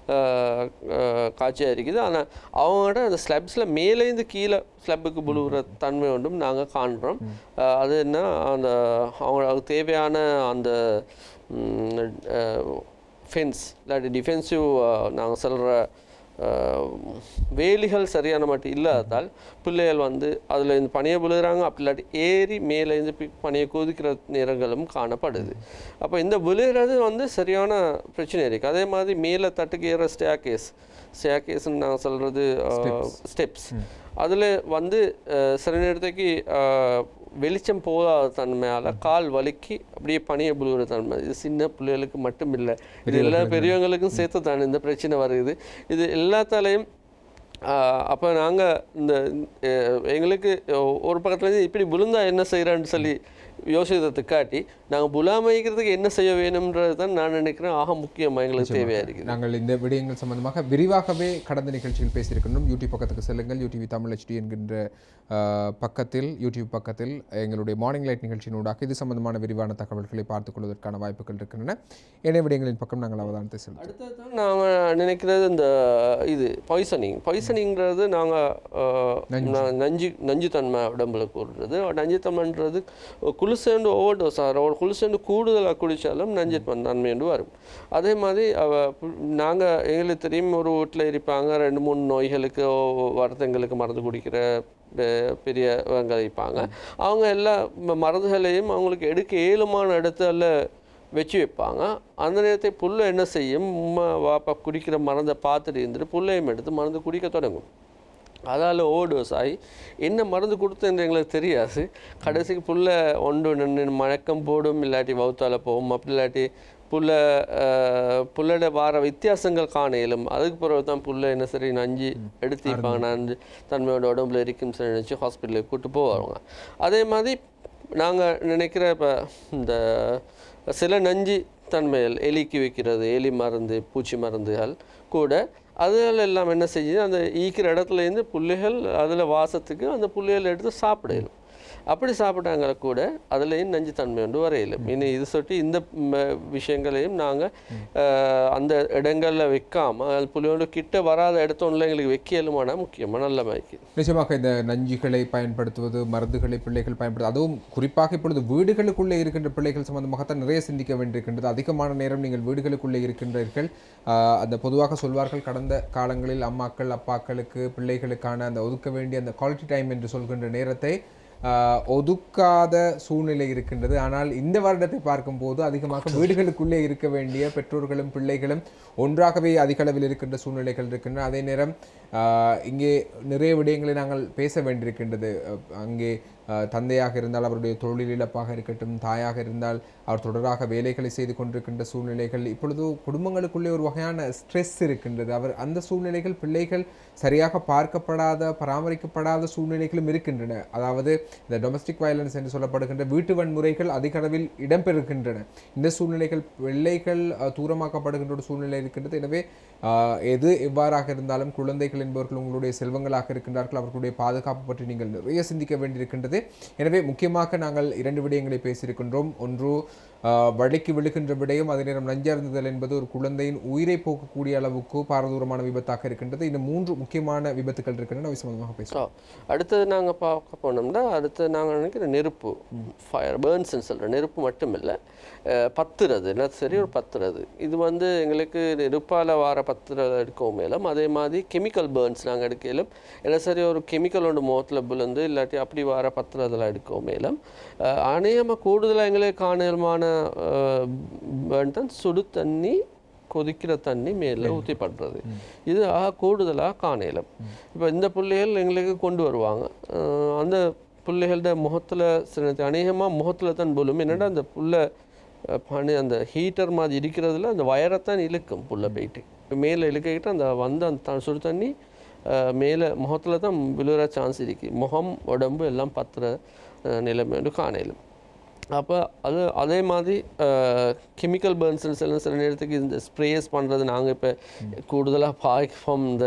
காட்சியாக இருக்குது ஆனால் அவங்கள்ட்ட அந்த ஸ்லப்ஸில் மேலேருந்து கீழே ஸ்லப்புக்கு புழுகிற தன்மை ஒன்றும் நாங்கள் காண்றோம் அஹ் அது என்ன அந்த அவங்களுக்கு தேவையான அந்த ஃபென்ஸ் இல்லாட்டி டிஃபென்சிவ் நாங்கள் சொல்கிற அஹ் வேலிகள் சரியான மட்டும் இல்லாததால் பிள்ளைகள் வந்து அதில் இருந்து பனியை விழுகிறாங்க அப்படி இல்லாட்டி ஏறி மேலே இருந்து பி- பனியை கொதிக்கிற நேரங்களும் காணப்படுது அப்போ இந்த விழுகிறது வந்து சரியான பிரச்சனை இருக்குது அதே மாதிரி மேலே தட்டுக்கு ஏற ஸ்டேக்கேஸ் ஸ்டேக்கேஸ்ன்னு நாங்கள் சொல்கிறது ஸ்டெப்ஸ் அதில் வந்து அஹ், சில நேரத்துக்கு அஹ், வெளிச்சம் போகாத தன்மையால் கால் வலிக்கு அப்படியே பனியை புழுகிற தன்மை இது சின்ன பிள்ளைகளுக்கு மட்டும் இல்லை இது எல்லா பெரியவங்களுக்கும் சேர்த்து தான் இந்த பிரச்சனை வருது இது எல்லாத்தாலையும் அப்போ நாங்கள் இந்த அஹ், எங்களுக்கு ஒரு பக்கத்துலேருந்து இப்படி விழுந்தா என்ன செய்கிறேன்னு சொல்லி யோசித்ததை காட்டி நாங்கள் புலாமைக்கிறதுக்கு என்ன செய்ய வேணும்ன்றது தான் நான் நினைக்கிறேன் ஆக முக்கியமாக எங்களுக்கு தேவையாக இருக்குது நாங்கள் இந்த விடயங்கள் சம்பந்தமாக விரிவாகவே கடந்த நிகழ்ச்சியில் பேசியிருக்கின்றோம் யூடியூப் பக்கத்துக்கு செல்லுங்கள் யூடியூப் தமிழ் ஹெச்டி என்கின்ற அஹ், பக்கத்தில் யூடியூப் பக்கத்தில் எங்களுடைய மார்னிங் லைட் நிகழ்ச்சியினூடாக இது சம்பந்தமான விரிவான தகவல்களை பார்த்துக் கொள்வதற்கான வாய்ப்புகள் இருக்கின்றன ஏனைய விடயங்களின் பக்கம் நாங்கள் அவதானத்தை செலுத்துவோம் அடுத்தது தான் நாங்கள் நினைக்கிறது இந்த இது பாய்சனிங் பாய்சனிங்கிறது நாங்கள் நஞ்சு நஞ்சு தன்மை உடம்புல கூடுறது நஞ்சுத்தன்மைன்றது குளிசேண்டு ஓவர் டோஸ் ஆகிற குளிசேண்டு கூடுதலாக குடித்தாலும் நஞ்சு நன்மைண்டு வரும் அதே மாதிரி அவ நாங்கள் எங்களுக்கு தெரியும் ஒரு வீட்டில் இருப்பாங்க ரெண்டு மூணு நோய்களுக்கு ஓ- வருத்தங்களுக்கு மருந்து குடிக்கிற பெ- பெரியவங்க இருப்பாங்க அவங்க எல்லா ம- மருந்துகளையும் அவங்களுக்கு எடுக்க ஏழுமான இடத்துல வச்சு வைப்பாங்க அந்த நேரத்தை புல்லை என்ன செய்யும் உம்மா வாப்பா குடிக்கிற மருந்தை பார்த்துட்டு இருந்துட்டு புல்லையும் எடுத்து மருந்து குடிக்க தொடங்கும் அதால் ஓவர்டோஸ் ஆகி என்ன மருந்து கொடுத்தேன்னு எங்களுக்கு தெரியாது கடைசிக்கு புல்லை ஒன்று நின்று மழக்கம் போடும் இல்லாட்டி வவுத்தால போகும் அப்படி இல்லாட்டி புல்ல புல்லோட வார வித்தியாசங்கள் காண இயலும் அதுக்கு பிறகு தான் புல்லை என்ன சரி நஞ்சு எடுத்திருப்பாங்க நஞ்சு தன்மையோட உடம்புல இருக்கும் சரி நினச்சி ஹாஸ்பிட்டலுக்கு கூட்டு போவாங்க அதே மாதிரி நாங்கள் நினைக்கிற இப்போ இந்த சில நஞ்சு தன்மைகள் எலிக்கு வைக்கிறது எலி மருந்து பூச்சி மருந்துகள் கூட அதுகள் எல்லாம் என்ன செய்யுது அந்த ஈக்கிற இடத்துலேருந்து புள்ளிகள் அதில் வாசத்துக்கு அந்த புள்ளிகள் எடுத்து சாப்பிடலும் அப்படி சாப்பிட்டாங்க கூட அதுலேயும் நஞ்சு தன்மை ஒன்று வரையிலும் இனி இது சொல்லி இந்த ம, விஷயங்களையும் நாங்கள் அந்த இடங்களில் வைக்காம அது புள்ளியோட கிட்ட வராத இடத்தொன்னில் எங்களுக்கு வைக்கலுமானா முக்கியமாக நல்ல மாதிரி நிச்சயமாக இந்த நஞ்சுகளை பயன்படுத்துவது மருந்துகளை பிள்ளைகள் பயன்படுத்து அதுவும் குறிப்பாக இப்பொழுது வீடுகளுக்குள்ளே இருக்கின்ற பிள்ளைகள் சம்பந்தமாகத்தான் நிறைய சிந்திக்க வேண்டியிருக்கின்றது அதிகமான நேரம் நீங்கள் வீடுகளுக்குள்ளே இருக்கின்றீர்கள் ஆஹ் அந்த பொதுவாக சொல்வார்கள் கடந்த காலங்களில் அம்மாக்கள் அப்பாக்களுக்கு பிள்ளைகளுக்கான அந்த ஒதுக்க வேண்டிய அந்த குவாலிட்டி டைம் என்று சொல்கின்ற நேரத்தை ஆஹ் ஒதுக்காத சூழ்நிலை இருக்கின்றது ஆனால் இந்த வருடத்தை பார்க்கும்போது அதிகமாக வீடுகளுக்குள்ளே இருக்க வேண்டிய பெற்றோர்களும் பிள்ளைகளும் ஒன்றாகவே அதிக அளவில் இருக்கின்ற சூழ்நிலைகள் இருக்கின்றன அதே நேரம் ஆஹ் இங்கே நிறைய விடயங்களை நாங்கள் பேச வேண்டியிருக்கின்றது அஹ் அங்கே ஆஹ் தந்தையாக இருந்தால் அவருடைய தொழில் இழப்பாக இருக்கட்டும் தாயாக இருந்தால் அவர் தொடராக வேலைகளை செய்து கொண்டிருக்கின்ற சூழ்நிலைகள் இப்பொழுது குடும்பங்களுக்குள்ளே ஒரு வகையான ஸ்ட்ரெஸ் இருக்கின்றது அவர் அந்த சூழ்நிலைகள் பிள்ளைகள் சரியாக பார்க்கப்படாத பராமரிக்கப்படாத சூழ்நிலைகளும் இருக்கின்றன அதாவது இந்த டொமஸ்டிக் வயலன்ஸ் என்று சொல்லப்படுகின்ற வீட்டு வன்முறைகள் அதிக அளவில் இடம்பெறுகின்றன இந்த சூழ்நிலைகள் பிள்ளைகள் அஹ், தூரமாக்கப்படுகின்ற ஒரு சூழ்நிலை இருக்கின்றது எனவே ஆஹ், எது எவ்வாறாக இருந்தாலும் குழந்தைகள் என்பவர்கள் உங்களுடைய செல்வங்களாக இருக்கின்றார்கள் அவர்களுடைய பாதுகாப்பு பற்றி நீங்கள் நிறைய சிந்திக்க வேண்டியிருக்கின்றது எனவே முக்கியமாக நாங்கள் இரண்டு விடயங்களை பேசியிருக்கின்றோம் ஒன்று ஆஹ், வழிக்கு விழுகின்ற விடயம் அதே நேரம் நஞ்சருந்துதல் என்பது ஒரு குழந்தையின் உயிரை போக்கக்கூடிய அளவுக்கு பாரதூரமான விபத்தாக இருக்கின்றது இந்த மூன்று முக்கியமான விபத்துகள் இருக்கின்றன அவை சம்பந்தமாக பேசுவோம் ஸோ அடுத்தது நாங்கள் பார்க்க போனோம்னா அடுத்து நாங்கள் நினைக்கிற நெருப்பு ஃபயர் பேர்ன்ஸ்ன்னு சொல்கிறோம் நெருப்பு மட்டும் இல்லை பத்துறது என்ன சரி ஒரு பத்துறது இது வந்து எங்களுக்கு நெருப்பால் வர பத்துறது எடுக்கவும் மேலும் அதே மாதிரி கெமிக்கல் பேர்ன்ஸ் நாங்கள் எடுக்கலும் என்ன சரி ஒரு கெமிக்கல் ஒன்று முகத்தில் விழுந்து இல்லாட்டி அப்படி வர பத்துறதெல்லாம் எடுக்கவும் மேலும் அநேகமாக கூடுதலாக எங்களுக்கு காணலுமான பேர்ன் தான் சுடு தண்ணி கொதிக்கிற தண்ணி மேலே ஊற்றி பண்ணுறது இது ஆக கூடுதலாக காணலும் இப்போ இந்த புள்ளைகள் எங்களுக்கு கொண்டு வருவாங்க அஹ் அந்த புள்ளைகளோட முகத்தில் சில அநேகமாக முகத்தில் தான் போலும் என்னடா அந்த புல்லை அஹ், பனி அந்த ஹீட்டர் மாதிரி இருக்கிறதுல அந்த வயரைத்தான் இழுக்கும் புல்லை போயிட்டு மேலே இழுக்கிட்டு அந்த வந்த அந்த த- சுடு தண்ணி அஹ், மேலே முகத்தில் தான் விழுற சான்ஸ் இருக்கு முகம் உடம்பு எல்லாம் பத்துற அஹ், நிலைமை வந்து காணலும் அப்போ அது அதே மாதிரி கெமிக்கல் பேர்ன்ஸ் சில சில நேரத்துக்கு இந்த ஸ்ப்ரேஸ் பண்ணுறது நாங்கள் இப்போ கூடுதலாக பாய்ப்போம் இந்த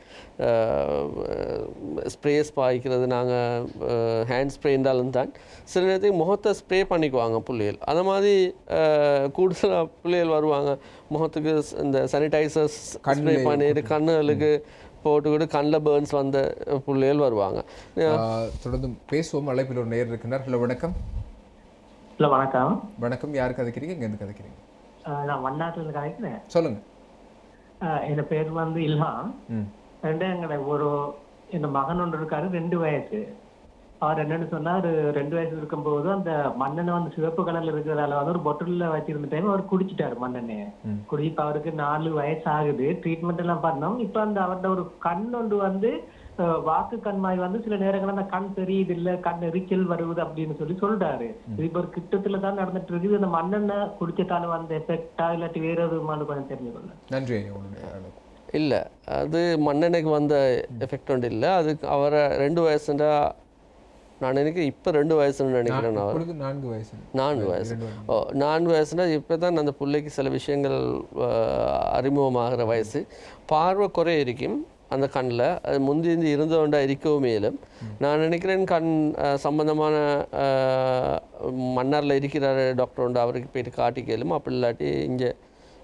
ஸ்ப்ரேஸ் பாய்க்கிறது நாங்கள் ஹேண்ட் ஸ்ப்ரேண்டாலும் தான் சில நேரத்துக்கு முகத்தை ஸ்ப்ரே பண்ணிக்குவாங்க புள்ளிகள் அந்த மாதிரி கூடுதலாக புள்ளிகள் வருவாங்க முகத்துக்கு ஸ்- இந்த சானிடைசர்ஸ் ஸ்ப்ரே கண்ணுல பண்ணிட்டு கண்ணுகளுக்கு போட்டுக்கிட்டு கண்ணில் பேர்ன்ஸ் வந்த புள்ளிகள் வருவாங்க ஆஹ் தொடர்ந்து பேசுவோம் அழைப்பில் ஒரு நேர் இருக்கின்றார் ஹலோ வணக்கம் ஹலோ வணக்கம் வணக்கம் யார் கதைக்கிறீங்க இங்கேருந்து கதைக்கிறீங்க அஹ் நான் வண்ணாட்டில் கலைக்கிறேன் சொல்லுங்க என் பேர் வந்து இல்ஹாம் ம் ரெண்டு எங்களோட ஒரு என் மகன் ஒன்று இருக்காரு ரெண்டு வயசு அவர் என்னன்னு சொன்னா ஒரு ரெண்டு வயசு இருக்கும்போது அந்த மண்ணெண்ணெய் வந்து சிவப்பு கலர்ல இருக்கிறதால வந்து ஒரு பொட்டில்ல வச்சிருந்த டைம் அவர் குடிச்சிட்டாரு மண்ணெண்ணெய் ம். குடி இப்ப அவருக்கு நாலு வயசு ஆகுது ட்ரீட்மெண்ட் எல்லாம் பண்ணோம் இப்ப அந்த அவர்ட்ட ஒரு கண் ஒன்று வந்து அஹ், வாக்கு கண்மாய் வந்து சில நேரங்கள்ல அந்த கண் தெரியுது இல்ல கண் எரிச்சல் வருவது அப்படின்னு சொல்லி சொல்றாரு இது இப்ப ஒரு கிட்டத்துல தான் நடந்துட்டு இருக்குது அந்த மண்ணெண்ணெய் குடிச்சதால வந்த எஃபெக்டா இல்லாட்டி வேற எதுவுமானு கொஞ்சம் தெரிஞ்சுக்கொள்ள நன்றி ஐயா உங்களுடைய அழைப்பு. இல்லை அது மண்ணெண்ணெய்க்கு வந்த எஃபெக்ட் ஒன்று இல்லை அதுக்கு அவரை ரெண்டு வயசுண்டா நான் நினைக்கிறேன் இப்போ ரெண்டு வயசுன்னு நினைக்கிறேன் நான் இப்பொழுது நான்கு வயசு நான்கு வயசு இரண்டு வயசு. ஓ நான்கு வயசுனா இப்போ தான் அந்த பிள்ளைக்கு சில விஷயங்கள் அஹ், அறிமுகமாகிற வயசு பார்வை குறை இருக்கும் அந்த கண்ணில் அது முந்தி இருந்தோண்டா இருக்கவும் மேலும் நான் நினைக்கிறேன் கண் அஹ், சம்பந்தமான அஹ், மன்னார்ல இருக்கிறாரு டாக்டர் உண்டு அவருக்கு போயிட்டு காட்டி கேளும் அப்படி இல்லாட்டி இங்கே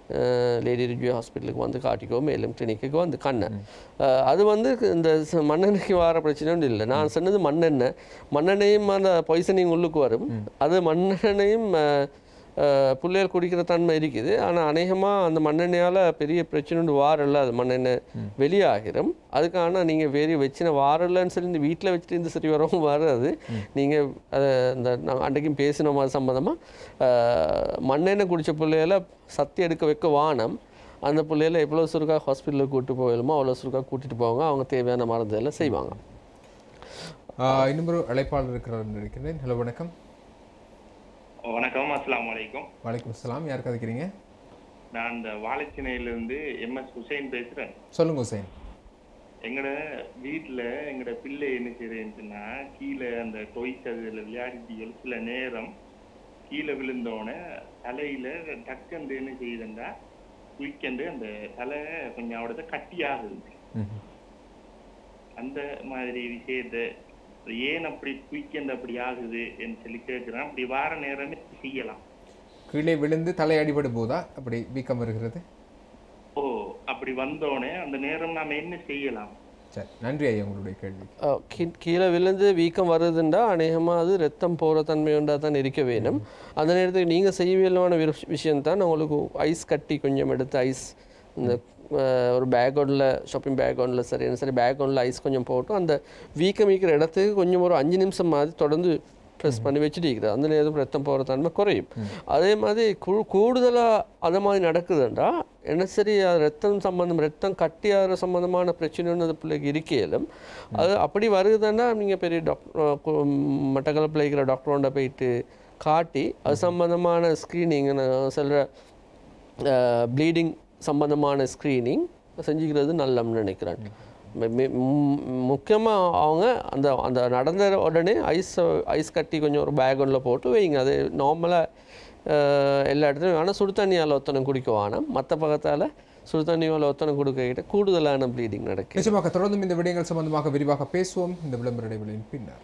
லேடி ரிஜ்யூ ஹாஸ்பிட்டலுக்கு வந்து காட்டிக்கோ மேலும் கிளினிக்கு வந்து கண்ணை அஹ், அது வந்து இந்த ச- மண்ணெண்ணெய்க்கு வர பிரச்சனை ஒன்றும் இல்லை நான் சொன்னது மண்ணெண்ணெய் மண்ணெண்ணையும் அந்த பாய்சனிங் உள்ளுக்கு வரும் அது மண்ணெண்ணையும் அஹ், அஹ், புள்ளையல் குடிக்கிற தன்மை இருக்குது ஆனால் அநேகமாக அந்த மண்ணெண்ணெயால் பெரிய பிரச்சனை ஒன்று வாரல்ல அது மண்ணெண்ணெய் வெளியாகிரும் அதுக்கான நீங்கள் வேறு வச்சின வாரலன்னு சொல்லி இந்த வீட்டில் வச்சுட்டு இருந்து சரி வரவும் வராது நீங்கள் அதை இந்த நாங்கள் அன்றைக்கும் பேசினோம் அது சம்மந்தமாக மண்ணெண்ணெய் குடித்த பிள்ளைகளை சத்தி எடுக்க வைக்க வானம் அந்த பிள்ளைகளை எவ்வளோ சுருக்கா ஹாஸ்பிட்டலுக்கு கூட்டிட்டு போகலுமோ அவ்வளோ சுருக்கா கூட்டிகிட்டு போவாங்க அவங்க தேவையான மருந்து எல்லாம் செய்வாங்க ஆஹ் இன்னும் ஒரு அழைப்பாளர் இருக்கிறார் என்று நினைக்கிறேன் ஹலோ வணக்கம் வணக்கம் அஸ்ஸலாமு அலைக்கும் வலைக்கம் அஸ்ஸலாம் யார் கதைக்கிறீங்க நான் இந்த வாழைச்சினையிலிருந்து எம்எஸ் ஹுசைன் பேசுறேன் சொல்லுங்க ஹுசைன் எங்கட வீட்ல எங்கட பிள்ளை என்ன செய்யறேன்னா கீழே அந்த டொய்ஸ் அதுல விளையாடிட்டு சில நேரம் கீழே விழுந்தோடனே தலையில டக்குண்டு என்ன செய்யுதுண்டா குயிக்கண்டு அந்த தலை கொஞ்சம் அவடத கட்டியாகுது ம்ஹும். அந்த மாதிரி விஷயத்த ஏன் அப்படி குயிக்கண்டு அப்படி ஆகுது என்று சொல்லி கேட்கிறேன் அப்படி வார நேரமே செய்யலாம் கீழே விழுந்து தலை அடிபடும் போதா அப்படி வீக்கம் வருகிறது ஓ அப்படி வந்தோடனே அந்த நேரம் நாம என்ன செய்யலாம் சரி நன்றி ஐயா உங்களுடைய கேள்வி அஹ் கீ- கீழே விழுந்து வீக்கம் வருதுண்டா அநேகமாக அது ரத்தம் போகிற தன்மையுண்டா தான் இருக்க வேணும் அந்த நேரத்துக்கு நீங்கள் செய்யவேலான விஷயம் தான் உங்களுக்கு ஐஸ் கட்டி கொஞ்சம் எடுத்து ஐஸ் இந்த அஹ், ஒரு பேக் ஒன்றில் ஷாப்பிங் பேக் ஒன்றில் சரி சரி பேக் ஒன்றில் ஐஸ் கொஞ்சம் போட்டு அந்த வீக்கம் வீக்கிற இடத்துக்கு கொஞ்சம் ஒரு அஞ்சு நிமிஷம் மாதிரி தொடர்ந்து ப்ரெஸ் பண்ணி வச்சுட்டு இருக்குது அந்த நேரத்துக்கு ரத்தம் போகிற தன்மை குறையும் அதே மாதிரி கூ கூடுதலாக அது மாதிரி நடக்குதுன்றா என்ன சரி அது ரத்தம் சம்பந்தம் ரத்தம் கட்டியாகிற சம்பந்தமான பிரச்சனைன்னு அந்த பிள்ளைக்கு இருக்கையிலும் அது அப்படி வருதுன்னா நீங்கள் பெரிய டாக்டர் மட்டக்களப்பில் இருக்கிற டாக்டரோண்ட போயிட்டு காட்டி அது சம்பந்தமான ஸ்க்ரீனிங் நான் சொல்கிற ப்ளீடிங் சம்பந்தமான ஸ்க்ரீனிங் செஞ்சுக்கிறது நல்லம்னு நினைக்கிறேன் முக்கியமாக அவங்க அந்த அந்த நடந்த உடனே ஐஸ் ஐஸ் கட்டி கொஞ்சம் ஒரு பேக் ஒன்றில் போட்டு வைங்க அது நார்மலாக எல்லா இடத்துலையும் ஆனால் சுடு தண்ணியால் ஒத்தனை குடிக்க வேணாம் மற்ற பக்கத்தால் சுடு தண்ணியால் ஒத்தனை கொடுக்கிட்ட கூடுதலான ப்ளீடிங் நடக்குது நிச்சயமாக தொடர்ந்தும் இந்த விடயங்கள் சம்பந்தமாக விரிவாக பேசுவோம் இந்த விளம்பர இடைவெளியின் பின்னர்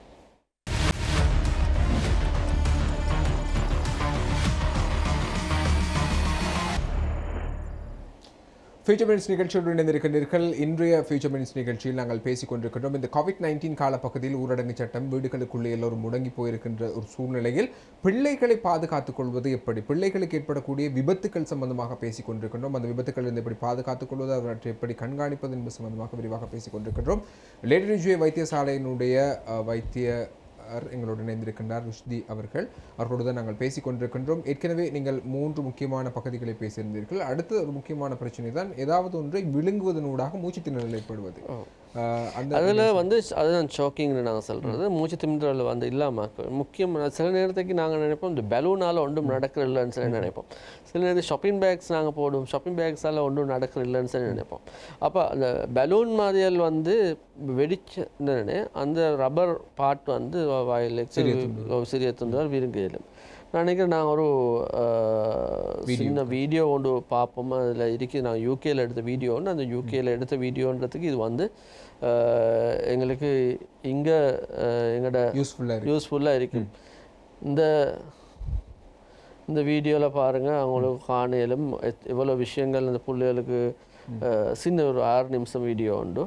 ஃபியூச்சர் மினிட்ஸ் நிகழ்ச்சியோடு இணைந்திருக்கின்றீர்கள் இன்றைய ஃபியூச்சர் மினிட்ஸ் நிகழ்ச்சியில் நாங்கள் பேசிக் கொண்டிருக்கின்றோம் இந்த கோவிட் நைன்டீன் காலப்பகுதியில் ஊரடங்கு சட்டம் வீடுகளுக்குள்ளே எல்லோரும் முடங்கி போயிருக்கின்ற ஒரு சூழ்நிலையில் பிள்ளைகளை பாதுகாத்துக் கொள்வது எப்படி பிள்ளைகளுக்கு ஏற்படக்கூடிய விபத்துக்கள் சம்பந்தமாக பேசிக் கொண்டிருக்கின்றோம் அந்த விபத்துக்கள் இருந்து எப்படி பாதுகாத்துக் கொள்வது அவற்றை எப்படி கண்காணிப்பது என்பது சம்பந்தமாக விரிவாக பேசிக் கொண்டிருக்கின்றோம் லேடி ரிஜுவே வைத்தியசாலையினுடைய அஹ், வைத்திய அவர் எங்களோடு இணைந்திருக்கின்றார் ருஷ்தி அவர்கள் அவர்களோடு தான் நாங்கள் பேசிக் கொண்டிருக்கின்றோம் ஏற்கனவே நீங்கள் மூன்று முக்கியமான பகுதிகளை பேசியிருந்தீர்கள் அடுத்த ஒரு முக்கியமான பிரச்சனை தான் ஏதாவது ஒன்றை விழுங்குவதனூடாக மூச்சு திணறல் ஏற்படுவது ஆஹ் அந்த அதில் வந்து அதுதான் ஷாக்கிங்னு நாங்கள் சொல்கிறது மூச்சு திமின்றல் வந்து இல்லாமல் முக்கியம் சில நேரத்துக்கு நாங்கள் நினைப்போம் இந்த பலூனால் ஒன்றும் நடக்கிற இல்லைன்னு சொல்லி நினைப்போம் சில நேரத்தில் ஷாப்பிங் பேக்ஸ் நாங்கள் போடுவோம் ஷாப்பிங் பேக்ஸால் ஒன்றும் நடக்கிற இல்லைன்னு சொல்லி நினைப்போம் அப்போ அந்த பலூன் மாதிரியல் வந்து வெடிச்ச அந்த ரப்பர் பார்ட் வந்து வாயில் சிறிய துண்டால் விரும்பியலும் நான் நினைக்கிறேன் நான் ஒரு அஹ், சின்ன வீடியோ ஒன்று பார்ப்போம் அதில் இருக்குது நான் யூகேல எடுத்த வீடியோ ஒன்று அந்த யூகேல எடுத்த வீடியோன்றதுக்கு இது வந்து அஹ், எங்களுக்கு இங்கே எங்களோட யூஸ்ஃபுல்லாக இருக்கு யூஸ்ஃபுல்லாக இருக்கும் இந்த இந்த வீடியோவில் பாருங்கள் அவங்களுக்கு காணையிலும் எத்- எவ்வளோ விஷயங்கள் அந்த பிள்ளைகளுக்கு அஹ், சின்ன ஒரு ஆறு நிமிஷம் வீடியோ உண்டு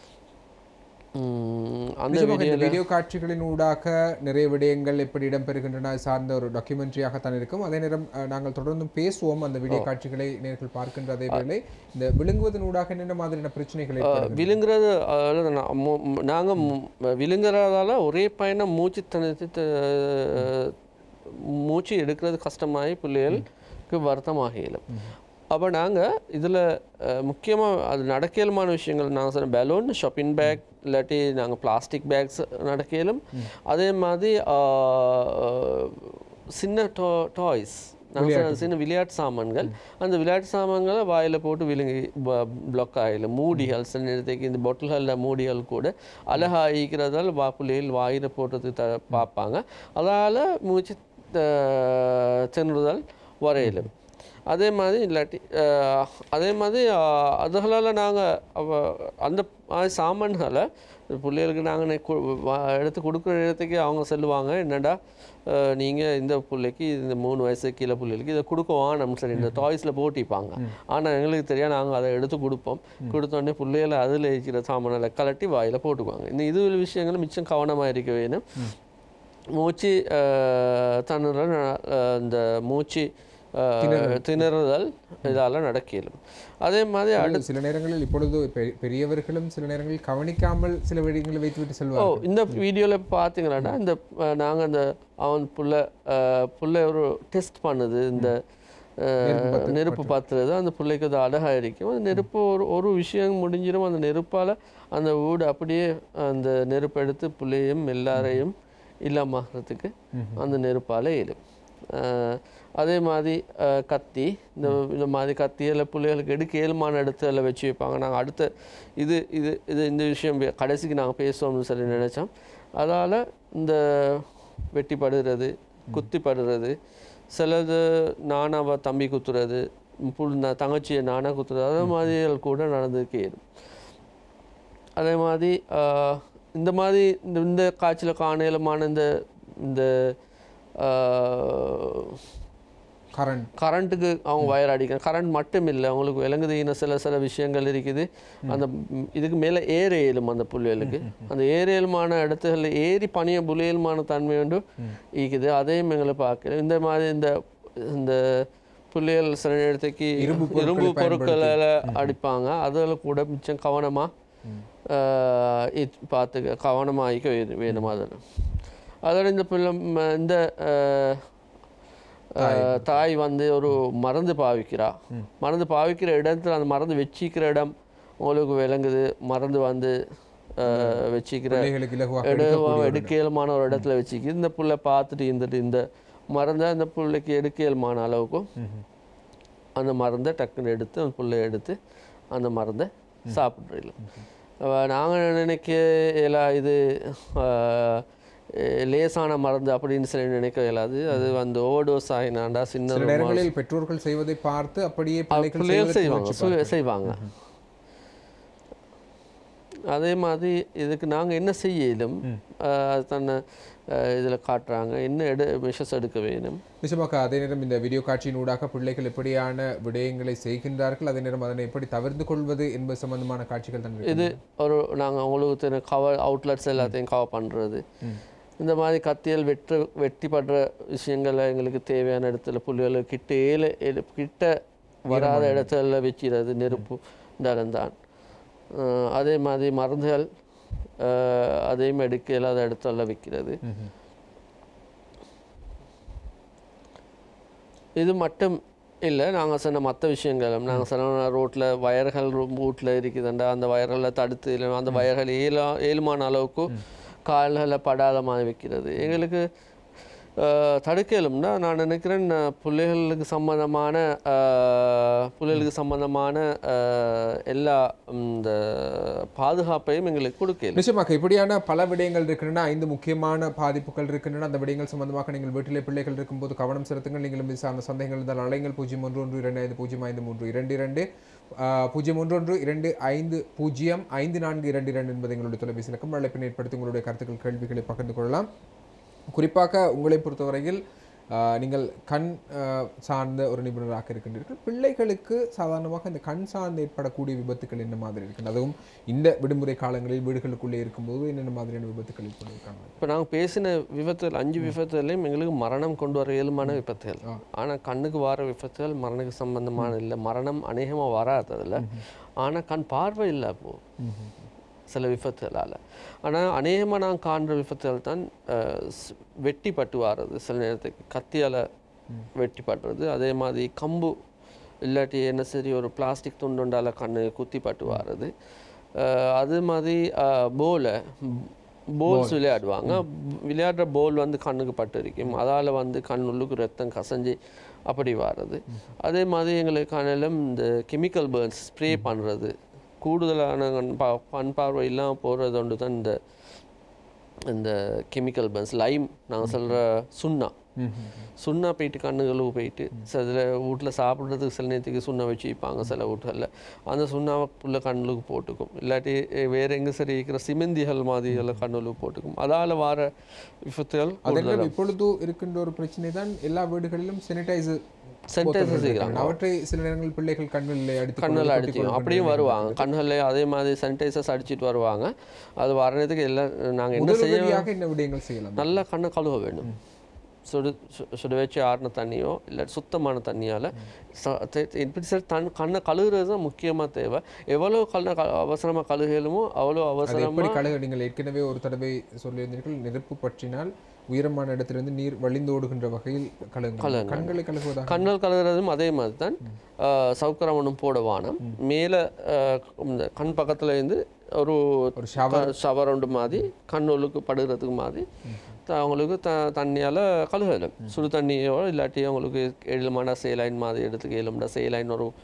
உம், அந்த நிச்சயமாக இந்த வீடியோவில் வீடியோ காட்சிகளின் ஊடாக நிறைய விடயங்கள் எப்படி இடம்பெறுகின்றன அது சார்ந்த ஒரு டாக்குமெண்ட்ரியாகத்தான் இருக்கும் அதே நேரம் அஹ், நாங்கள் தொடர்ந்தும் பேசுவோம் அந்த வீடியோ காட்சிகளை நேர்கள் பார்க்கின்ற அதே வேளை இந்த விழுங்குவதன் ஊடாக என்னென்ன மாதிரியான பிரச்சனைகள் ஏற்படுகின்றன? விழுங்குறது அதாவது நா- மு- மு- நாங்க மு- விழுங்குறதால ஒரே பயணம் மூச்சு தனித்து த- மூச்சு எடுக்கிறது கஷ்டமாகி பிள்ளைகளுக்கு வருத்தமாக இயலும் அப்போ நாங்கள் இதில் முக்கியமாக அது நடக்கலுமான விஷயங்கள் நாங்கள் சொன்ன பலூன் ஷாப்பிங் பேக் இல்லாட்டி நாங்கள் பிளாஸ்டிக் பேக்ஸ் நடக்கலும் அதே மாதிரி அஹ், சின்ன டோ டாய்ஸ் நாங்கள் சொன்ன சின்ன விளையாட்டு சாமான்கள் அந்த விளையாட்டு சாமான்களை வாயில் போட்டு விழுங்கி பிளாக் ஆகிடும் மூடிகள் சில நேரத்துக்கு இந்த பொட்டில்களில் மூடிகள் கூட அழகாகிக்கிறதால் வா பிள்ளைகள் வாயில் போட்டது த பார்ப்பாங்க அதால் மூச்சு த- திணறுதல் வரையிலும் அதே மாதிரி இல்லாட்டி அஹ், அதே மாதிரி அஹ், அதுகளால் நாங்கள் அவ அந்த மாதிரி சாமான்களை பிள்ளைகளுக்கு நாங்கள் எடுத்து கொடுக்குற இடத்துக்கு அவங்க சொல்லுவாங்க என்னடா நீங்கள் இந்த பிள்ளைக்கு இந்த மூணு வயசு கீழே பிள்ளைகளுக்கு இதை கொடுக்க வேணாம்னு சொல்லி இந்த டாய்ஸில் போட்டிப்பாங்க ஆனால் எங்களுக்கு தெரியாது நாங்கள் அதை எடுத்து கொடுப்போம் கொடுத்தோடனே பிள்ளைகளை அதில் இருக்கிற சாமான்களை கலட்டி வாயில் போட்டுக்குவாங்க இந்த இது விஷயங்கள் மிச்சம் கவனமாக இருக்க வேணும் மூச்சு தன்னுடன் இந்த மூச்சு அஹ், திணறுதல் இதால் நடக்கலும் அதே மாதிரி அடுத்து சில நேரங்களில் இப்பொழுது பெ- பெரியவர்களும் சில நேரங்களில் கவனிக்காமல் சில விடயங்களை வைத்துவிட்டு ஓ செல்வார்கள் இந்த வீடியோவில் பார்த்தீங்களாடா இந்த நாங்கள் அந்த அவன் புள்ள அஹ், புள்ள ஒரு டெஸ்ட் பண்ணுது இந்த அஹ், நெருப்பு பத்துறது அந்த பிள்ளைக்கு அது அழகாக இருக்கும் அந்த நெருப்பு ஒரு ஒரு விஷயம் முடிஞ்சிடும் அந்த நெருப்பால் அந்த வீடு அப்படியே அந்த நெருப்பு எடுத்து பிள்ளையும் எல்லாரையும் இல்லாமக்கிறதுக்கு அந்த நெருப்பால் இயலும் அஹ், அதே மாதிரி அஹ், கத்தி இந்த இந்த மாதிரி கத்தியில் பிள்ளைகளுக்கு எடுக்க ஏழுமான இடத்துல வச்சு வைப்பாங்க நாங்கள் அடுத்த இது இது இது இந்த விஷயம் வே- கடைசிக்கு நாங்கள் பேசுவோம்னு சொல்லி நினச்சோம் அதால் இந்த வெட்டி படுறது குத்தி படுறது சிலது நானாவை தம்பி குத்துறது புல் ந- தங்கச்சியை நானா குத்துறது அதே மாதிரிகள் கூட நடந்துக்கே இருக்கும் அதே மாதிரி ஆஹ், இந்த மாதிரி இந்த இந்த காய்ச்சல காணலமான இந்த இந்த கரண்ட் கரண்ட்டுக்கு அவங்க வயர் அடிக்கணும் கரண்ட் மட்டும் இல்லை அவங்களுக்கு விளங்குது இன்னும் சில சில விஷயங்கள் இருக்குது அந்த ம், இதுக்கு மேலே ஏற இயலும் அந்த புள்ளிகளுக்கு அந்த ஏற இயலுமான இடத்துகளில் ஏறி பனிய புலியலுமான தன்மை உண்டு இருக்குது அதையும் எங்களை பார்க்கல இந்த மாதிரி இந்த இந்த புள்ளிகள் சில நேரத்துக்கு இரும்பு பொருட்களை இரும்பு பொருட்களை அடிப்பாங்க அதில் கூட மிச்சம் கவனமாக பார்த்து கவனமாக வே- வேணும் அதில் அதோட இந்த பிள்ளை ம- இந்த அஹ், அஹ், தாய் வந்து ஒரு மருந்து பாவிக்கிறா மருந்து பாவிக்கிற இடத்துல அந்த மருந்து வச்சிக்கிற இடம் உங்களுக்கு விளங்குது மருந்து வந்து அஹ், வச்சிக்கிற பிள்ளைகளுக்கு இலகுவாக எடுவா எடுக்கக்கூடிய ஒரு இடம். எடுக்கலுமான ஒரு இடத்துல வச்சுக்கி இந்த புள்ளை பார்த்துட்டு இருந்துட்டு இந்த மருந்தை அந்த பிள்ளைக்கு எடுக்கலுமான அளவுக்கும் அந்த மருந்தை டக்குன்னு எடுத்து அந்த புள்ளை எடுத்து அந்த மருந்தை சாப்பிட்றோம் நாங்கள் நினைக்க எல்லா இது ஆஹ், எ- லேசான மருந்து அப்படின்னு சொல்லி நினைக்க இயலாது அது வந்து ஓவர்டோஸ் ஆகினாண்டா சின்ன சில ஒரு மா- நேரங்களில் பெற்றோர்கள் செய்வதை பார்த்து அப்படியே பிள்ளைகள் பிள்ளைகள் செய்வதற்கு செய்வாங்க முயற்சிப்பார்கள். சு- செய்வாங்க அதே மாதிரி இதுக்கு நாங்கள் என்ன செய்யலும் அது தன்னை இதில் காட்டுறாங்க என்ன எடு மெஷர்ஸ் எடுக்க வேணும் நிச்சயமாக அதே நேரம் இந்த வீடியோ காட்சியின் ஊடாக பிள்ளைகள் எப்படியான விடயங்களை செய்கின்றார்கள் அதே நேரம் அதனை எப்படி தவிர்த்து கொள்வது என்பது சம்பந்தமான காட்சிகள் தான் இது ஒரு நாங்கள் உங்களுக்கு தெரியும் கவர் அவுட்லெட்ஸ் எல்லாத்தையும் கவர் பண்ணுறது இந்த மாதிரி கத்தியல் வெட்டு வெட்டி படுற விஷயங்களை எங்களுக்கு தேவையான இடத்துல புள்ளிகள் கிட்ட ஏழு ஏழு- கிட்ட வராத இடத்துல வச்சிடுறது நெருப்பு இந்த இடம்தான் அஹ் அதே மாதிரி மருந்துகள் அஹ் அதையும் எடுக்க இல்லாத இடத்துல வைக்கிறது இது மட்டும் இல்லை நாங்கள் சொன்ன மற்ற விஷயங்களும் நாங்கள் சொன்ன ரோட்டில் வயர்கள் வீட்டில் இருக்குதுண்டா அந்த வயர்களை தடுத்து இல்லை அந்த வயர்கள் ஏலா ஏழுமான அளவுக்கு கால்களில் படாத மாதிரி வைக்கிறது எங்களுக்கு அஹ், தடுக்கலும்னா நான் நினைக்கிறேன் அஹ், பிள்ளைகளுக்கு சம்பந்தமான அஹ், பிள்ளைகளுக்கு சம்பந்தமான அஹ், எல்லா இந்த பாதுகாப்பையும் எங்களுக்கு கொடுக்கல நிச்சயமாக இப்படியான பல விடயங்கள் இருக்கின்றன ஐந்து முக்கியமான பாதிப்புகள் இருக்கின்றன அந்த விடயங்கள் சம்பந்தமாக நீங்கள் வீட்டிலே பிள்ளைகள் இருக்கும்போது கவனம் செலுத்துங்கள் நீங்கள் இது சார்ந்த சந்தேகங்கள் இருந்தால் அலைங்கள் பூஜ்ஜியம் ஒன்று ஒன்று இரண்டு ஐந்து பூஜ்ஜியம் ஐந்து மூன்று இரண்டு இரண்டு ஆஹ், பூஜ்ஜியம் ஒன்று ஒன்று இரண்டு ஐந்து பூஜ்ஜியம் ஐந்து நான்கு இரண்டு இரண்டு என்பது எங்களுடைய தொலைபேசி இலக்கம் அழைப்பினை ஏற்படுத்தி உங்களுடைய கருத்துக்கள் கேள்விகளை பகிர்ந்து கொள்ளலாம் குறிப்பாக உங்களை பொறுத்தவரையில் ஆஹ், நீங்கள் கண் ஆஹ், சார்ந்த ஒரு நிபுணராக இருக்கின்றீர்கள் பிள்ளைகளுக்கு சாதாரணமாக இந்த கண் சார்ந்து ஏற்படக்கூடிய விபத்துக்கள் என்ன மாதிரி இருக்கின்றன அதுவும் இந்த விடுமுறை காலங்களில் வீடுகளுக்குள்ளே இருக்கும்போது என்னென்ன மாதிரியான விபத்துக்கள் ஏற்படுவதற்கான இப்போ நாங்கள் பேசின விபத்துகள் அஞ்சு விபத்துகளையும் எங்களுக்கு மரணம் கொண்டு வர இயல்பான விபத்துகள் ஆனால் கண்ணுக்கு வர விபத்துகள் மரணத்துக்கு சம்பந்தமான இல்லை மரணம் அநேகமாக வராது அதில் ஆனால் கண் பார்வை இல்லை அப்போ சில விபத்துகளால் ஆனால் அநேகமாக நான் காண்ற விபத்துகள் தான் அஹ், ஸ்- வெட்டி பட்டு வாரது சில நேரத்துக்கு கத்தியால் வெட்டி பட்டுறது அதே மாதிரி கம்பு இல்லாட்டி என்ன சரி ஒரு பிளாஸ்டிக் துண்டுண்டால கண்ணு குத்தி பட்டு வாரது அஹ், அது மாதிரி போலை போல்ஸ் விளையாடுவாங்க விளையாடுற போல் வந்து கண்ணுக்கு பட்டு இருக்கும் அதால் வந்து கண் உள்ளுக்கு ரத்தம் கசஞ்சு அப்படி வர்றது அதே மாதிரி எங்களுக்கு கண்ணிலும் இந்த கெமிக்கல் பேர்ன்ஸ் ஸ்ப்ரே பண்ணுறது கூடுதலான கண் பா கண் பார்வை இல்லாமல் போகிறது ஒன்று தான் இந்த இந்த கெமிக்கல் பன்ஸ் லைம் நாங்கள் சொல்கிற சுண்ணா சுண்ணா போயிட்டு கண்ணுகளுக்கு போயிட்டு சில வீட்டில் சாப்பிட்றதுக்கு சில நேரத்துக்கு சுண்ணா வச்சு வைப்பாங்க சில வீட்டுகளில் அந்த சுண்ணாவை புள்ள கண்ணுக்கு போட்டுக்கும் இல்லாட்டி அஹ், வேற எங்கே சரி இருக்கிற சிமெந்திகள் மாதிரி எல்லாம் கண்ணுக்கு போட்டுக்கும் அதால் வர விபத்துகள் அதெல்லாம் இப்பொழுது இருக்கின்ற ஒரு பிரச்சனை தான் எல்லா வீடுகளிலும் சானிடைசர் Sanitizer செய்கிறாங்க. அவற்றை சில நேரங்களில் பிள்ளைகள் கண்ணில் அடித்து கண்ணில் அடிச்சிக்கும் அப்படியும் வருவாங்க கண்ணில் அதே மாதிரி சானிடைசர்ஸ் அடிச்சிட்டு வருவாங்க அது வரதுக்கு எல்லாம் நாங்கள் என்ன செய்ய உதவியாக என்ன விடயங்கள் செய்யலாம் நல்லா கண்ணை கழுவ வேண்டும் சுடு சு- சுட வச்சு ஆறின தண்ணியோ இல்லை சுத்தமான தண்ணியால் எப்படி சார் தன் கண்ணை கழுவுறது தான் முக்கியமாக தேவை எவ்வளோ கண்ணை க அவசரமாக கழுகலுமோ அவ்வளோ அது எப்படி அவசரமாக கழுக நீங்கள் ஏற்கனவே ஒரு தடவை சொல்லியிருந்தீர்கள் நெருப்பு பற்றினால் உயரமான இடத்திலிருந்து நீர் வழிந்தோடுகின்ற வகையில் கழுகுங்கள் கண்களை கழுகுவதாக கண்ணல் கழுகுறதும் அதே மாதிரி தான் சவுக்கரம் ஒன்றும் போட வானம் மேலே இந்த கண் பக்கத்தில் இருந்து ஒரு ஒரு ஷவர் ஷவர் ஒன்று மாதிரி கண்ணுக்கு படுகிறதுக்கு மாதிரி த- அவங்களுக்கு த தண்ணியால் கழுகலும் சுடு தண்ணியோ இல்லாட்டி அவங்களுக்கு எழுமான சேலைன் மாதிரி எடுத்துக்க இயலும்டா சேலைன் ஒரு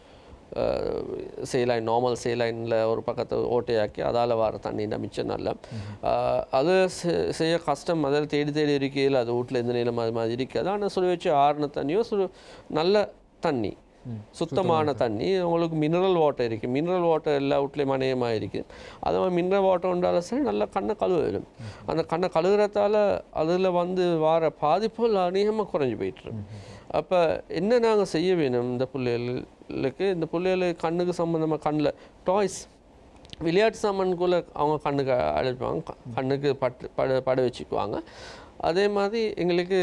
சேலைன் நார்மல் சேலைனில் ஒரு பக்கத்தை ஓட்டையாக்கி அதால் வர தண்ணின்னா மிச்சம் நல்ல அஹ், அது செ- செய்ய கஷ்டம் அதில் தேடி தேடி இருக்கையில் அது வீட்டில் எந்த நிலம் அது மாதிரி இருக்காது ஆனால் சுடு வச்சு ஆறின தண்ணியோ சுடு நல்ல தண்ணி சுத்தமான தண்ணி உங்களுக்கு மினரல் வாட்டர் இருக்குது மினரல் வாட்டர் எல்லா வீட்லேயும் அநேகமாக இருக்குது அது மாதிரி மினரல் வாட்டர் உண்டாலும் சரி நல்லா கண்ணை கழுவ வரும் அந்த கண்ணை கழுவுறதால அதில் வந்து வர பாதிப்புகள் அநேகமாக குறைஞ்சி போயிட்டுரு அப்போ என்ன நாங்கள் செய்ய வேணும் இந்த பிள்ளைகளுக்கு இந்த பிள்ளைகளுக்கு கண்ணுக்கு சம்மந்தமாக கண்ணில் டாய்ஸ் விளையாட்டு சாமான்குள்ளே அவங்க கண்ணுக்கு அழைப்பாங்க க- கண்ணுக்கு பட்டு பட பட வச்சுக்குவாங்க அதே மாதிரி எங்களுக்கு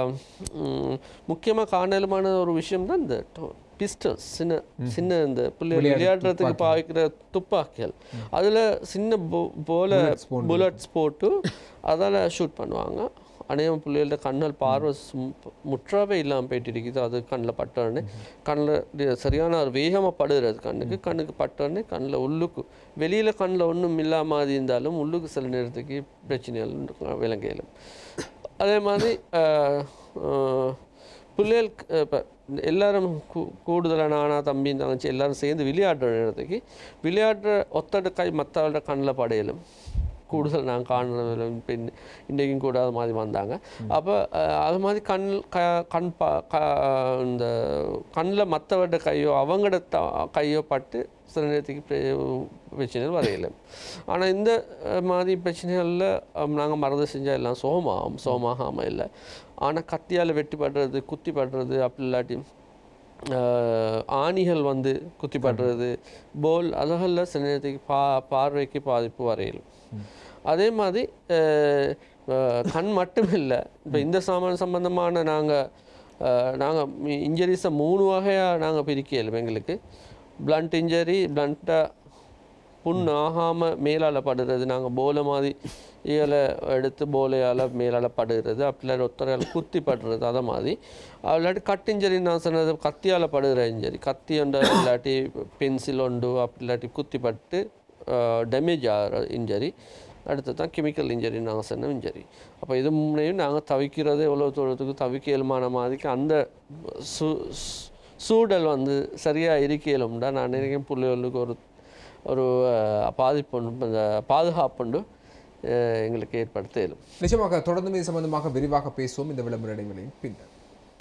முக்கியமாக காணலுமான ஒரு விஷயம் தான் இந்த பிஸ்டல்ஸ் சின்ன சின்ன இந்த பிள்ளை விளையாடுறதுக்கு பாய்க்கிற துப்பாக்கிகள் அதில் சின்ன போ- போல புல்லட்ஸ் போட்டு அதால் ஷூட் பண்ணுவாங்க அநேகம் பிள்ளைகளோட கண்ணல் பார்வை சும்- முற்றாவே இல்லாமல் போயிட்டு இருக்குது அது கண்ணில் பட்டோடனே கண்ணில் சரியான ஒரு வேகமாக படுகிறது கண்ணுக்கு கண்ணுக்கு பட்டோடனே கண்ணில் உள்ளுக்கு வெளியில் கண்ணில் ஒன்றும் இல்லாம மாதிரி இருந்தாலும் உள்ளுக்கு சில நேரத்துக்கு பிரச்சனைகள் விளங்கையிலும் அதே மாதிரி ஆஹ், ஆஹ், பிள்ளைகள் இப்போ எல்லாரும் கூ கூடுதலாக நானா தம்பி தங்கச்சி எல்லாரும் சேர்ந்து விளையாடுற நேரத்துக்கு விளையாடுற ஒத்தட கை மற்றவட கண்ணில் படையலும் கூடுதல் நான் காணுறது இப்போ இன்றைக்கும் கூட அது மாதிரி வந்தாங்க அப்போ அது மாதிரி கண் க கண் பா க இந்த கண்ணில் மற்றவட கையோ அவங்களோட த கையோ பட்டு சில நேரத்துக்கு பிர- பிரச்சனைகள் வரையல ஆனால் இந்த அஹ், மாதிரி பிரச்சனைகளில் நாங்கள் மருந்து செஞ்சால் எல்லாம் சோகமாகும் சோகமாகாமல் இல்லை ஆனால் கத்தியால் வெட்டி படுறது குத்தி படுறது அப்படி இல்லாட்டி ஆஹ், ஆணிகள் வந்து குத்தி படுறது போல் அதுகளில் சில நேரத்துக்கு பா பார்வைக்கு பாதிப்பு வரையிலும் அதே மாதிரி ஆஹ், ஆஹ், கண் மட்டும் இல்லை இப்போ இந்த சாமான் சம்பந்தமான நாங்கள் நாங்கள் இன்ஜரிஸை மூணு வகையாக நாங்கள் பிரிக்க இயலும் எங்களுக்கு பிளண்ட் இன்ஜரி பிளண்ட்டாக புண் ஆகாமல் மேலால் படுறது நாங்கள் போலை மாதிரி இயலை எடுத்து போலையால் மேலால் படுகிறது அப்படி ஒத்தரையால் குத்தி படுறது அதை மாதிரி இல்லாட்டி கட் இன்ஜரி நான் சொன்னது கத்தியால் படுகிற இன்ஜரி கத்தி உண்டு இல்லாட்டி பென்சில் உண்டு அப்படி இல்லாட்டி குத்தி பட்டு டேமேஜ் ஆகிற இன்ஜரி அடுத்து தான் கெமிக்கல் இன்ஜரி நாங்கள் சொன்ன இன்ஜரி அப்போ இது முன்னையும் நாங்கள் தவிக்கிறது எவ்வளோ தூரத்துக்கு தவிக்க இயலுமான மாதிரிக்கு அந்த சூ சூழல் வந்து சரியாக இருக்கையிலும்டா நான் நினைக்கிறேன் பிள்ளைகளுக்கு ஒரு ஒரு அஹ், பாதிப்பு ஒன்று இந்த பாதுகாப்புண்டு அஹ், எங்களுக்கு ஏற்படுத்த இயலும் நிச்சயமாக தொடர்ந்து இது சம்பந்தமாக விரிவாக பேசுவோம் இந்த விளம்பர இடைவெளியின் பின்னர்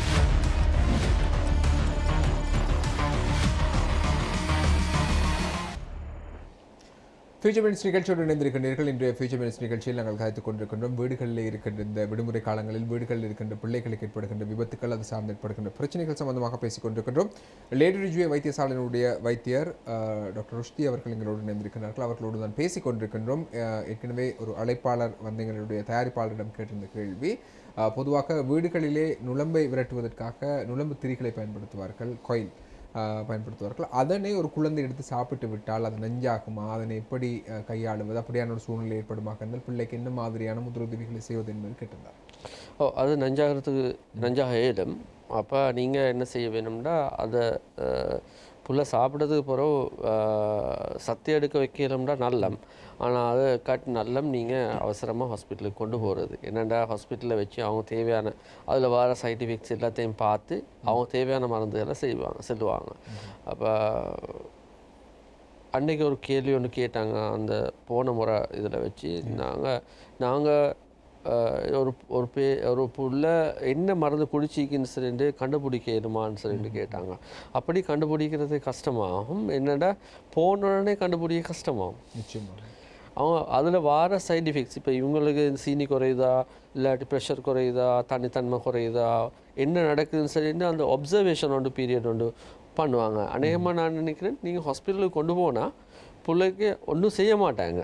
ஃபியூச்சர் மினிட்ஸ் நிகழ்ச்சியோடு இணைந்திருக்கின்றீர்கள் இன்றைய ஃபியூச்சர் மினிட்ஸ் நிகழ்ச்சியில் நாங்கள் கதைத்துக் கொண்டிருக்கின்றோம் வீடுகளில் இருக்கின்ற இந்த விடுமுறை காலங்களில் வீடுகளில் இருக்கின்ற பிள்ளைகளுக்கு ஏற்படுகின்ற விபத்துக்கள் அது சார்ந்து ஏற்படுகின்ற பிரச்சனைகள் சம்பந்தமாக பேசிக் கொண்டிருக்கின்றோம் லேடி ரிஜுவே வைத்தியசாலையினுடைய வைத்தியர் அஹ், டாக்டர் ருஷ்டி அவர்கள் எங்களோடு இணைந்திருக்கிறார்கள் அவர்களோடு தான் பேசிக் கொண்டிருக்கின்றோம் அஹ், ஏற்கனவே ஒரு அழைப்பாளர் வந்து எங்களுடைய தயாரிப்பாளரிடம் கேட்டிருந்த கேள்வி அஹ், பொதுவாக வீடுகளிலே நுளம்பை விரட்டுவதற்காக நுளம்பு திரிகளை பயன்படுத்துவார்கள் கோயில் ஆஹ் பயன்படுத்துவார்கள் அதனை ஒரு குழந்தை எடுத்து சாப்பிட்டு விட்டால் அது நஞ்சாகுமா அதனை எப்படி ஆஹ் கையாளுவது அப்படியான ஒரு சூழ்நிலை ஏற்படுமாக இருந்தால் பிள்ளைக்கு என்ன மாதிரியான முதலுதவிகளை செய்வது என்பது கேட்டிருந்தார் ஓ அது நஞ்சாகிறதுக்கு நஞ்சாக ஏடும் அப்போ நீங்கள் என்ன செய்ய வேணும்னா அதை அஹ், புள்ள சாப்பிட்றதுக்கு பிறகு அஹ், சத்தி எடுக்க வைக்கணும்னா நல்லம் ஆனால் அது கட் நல்லம் நீங்கள் அவசரமாக ஹாஸ்பிட்டலுக்கு கொண்டு போகிறது என்னென்னா ஹாஸ்பிட்டலில் வச்சு அவங்க தேவையான அதில் வர சைட் எஃபெக்ட்ஸ் எல்லாத்தையும் பார்த்து அவங்க தேவையான மருந்துகளை செய்வாங்க செல்லுவாங்க அப்போ அன்னைக்கு ஒரு கேள்வி ஒன்று கேட்டாங்க அந்த போன முறை இதில் வச்சு நாங்கள் நாங்கள் ஒரு ஒரு பே ஒரு புள்ள என்ன மருந்து குடிச்சிக்கின்னு சொல்லிட்டு கண்டுபிடிக்கணுமான்னு சொல்லிட்டு கேட்டாங்க அப்படி கண்டுபிடிக்கிறது கஷ்டமாகும் என்னடா போன உடனே கண்டுபிடிக்க கஷ்டமாகும் நிச்சயமாக அவங்க அதில் வர சைடு எஃபெக்ட்ஸ் இப்போ இவங்களுக்கு சீனி குறையுதா இல்லாட்டி ப்ரெஷர் குறையுதா தனித்தன்மை குறையுதா என்ன நடக்குதுன்னு சொல்லிட்டு அந்த ஒப்சர்வேஷன் ஒன்று பீரியட் ஒன்று பண்ணுவாங்க அநேகமாக நான் நினைக்கிறேன் நீங்கள் ஹாஸ்பிட்டலுக்கு கொண்டு போனால் பிள்ளைக்கு ஒன்றும் செய்ய மாட்டாங்க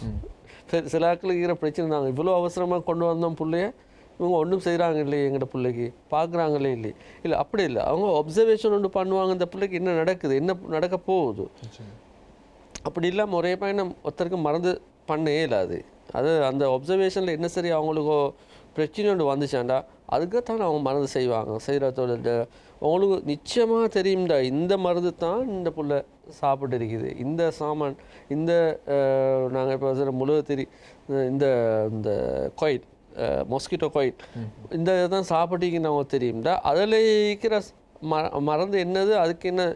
சரி சில ஆட்களுக்கு இருக்கிற பிரச்சனை நாங்கள் இவ்வளோ அவசரமாக கொண்டு வந்தோம் பிள்ளைய இவங்க ஒன்றும் செய்கிறாங்க இல்லையே எங்கள்ட பிள்ளைக்கு பார்க்குறாங்களே இல்லையே இல்லை அப்படி இல்லை அவங்க ஒப்சர்வேஷன் ஒன்று பண்ணுவாங்க இந்த பிள்ளைக்கு என்ன நடக்குது என்ன நடக்க போகுது நிச்சயமாக அப்படி இல்லாமல் ஒரே பயணம் ஒருத்தருக்கு மறந்து பண்ண இயலாது அது அந்த ஒப்சர்வேஷனில் என்ன சரி அவங்களுக்கு பிரச்சனை ஒன்று வந்துச்சாண்டா அதுக்குத்தான் அவங்க மருந்து செய்வாங்க செய்கிறதோட அவங்களுக்கு நிச்சயமாக தெரியும்டா இந்த மருந்து தான் இந்த புள்ள சாப்பிட்டு இருக்குது இந்த சாமான் இந்த நாங்கள் இப்போ சொல்ற முழு தெரி இந்த இந்த கொயில் மொஸ்கிட்டோ கொயில் இந்த இதுதான் சாப்பிட்டீங்கன்னு அவங்க தெரியும்டா அதில் இருக்கிற ம மருந்து என்னது அதுக்கு என்ன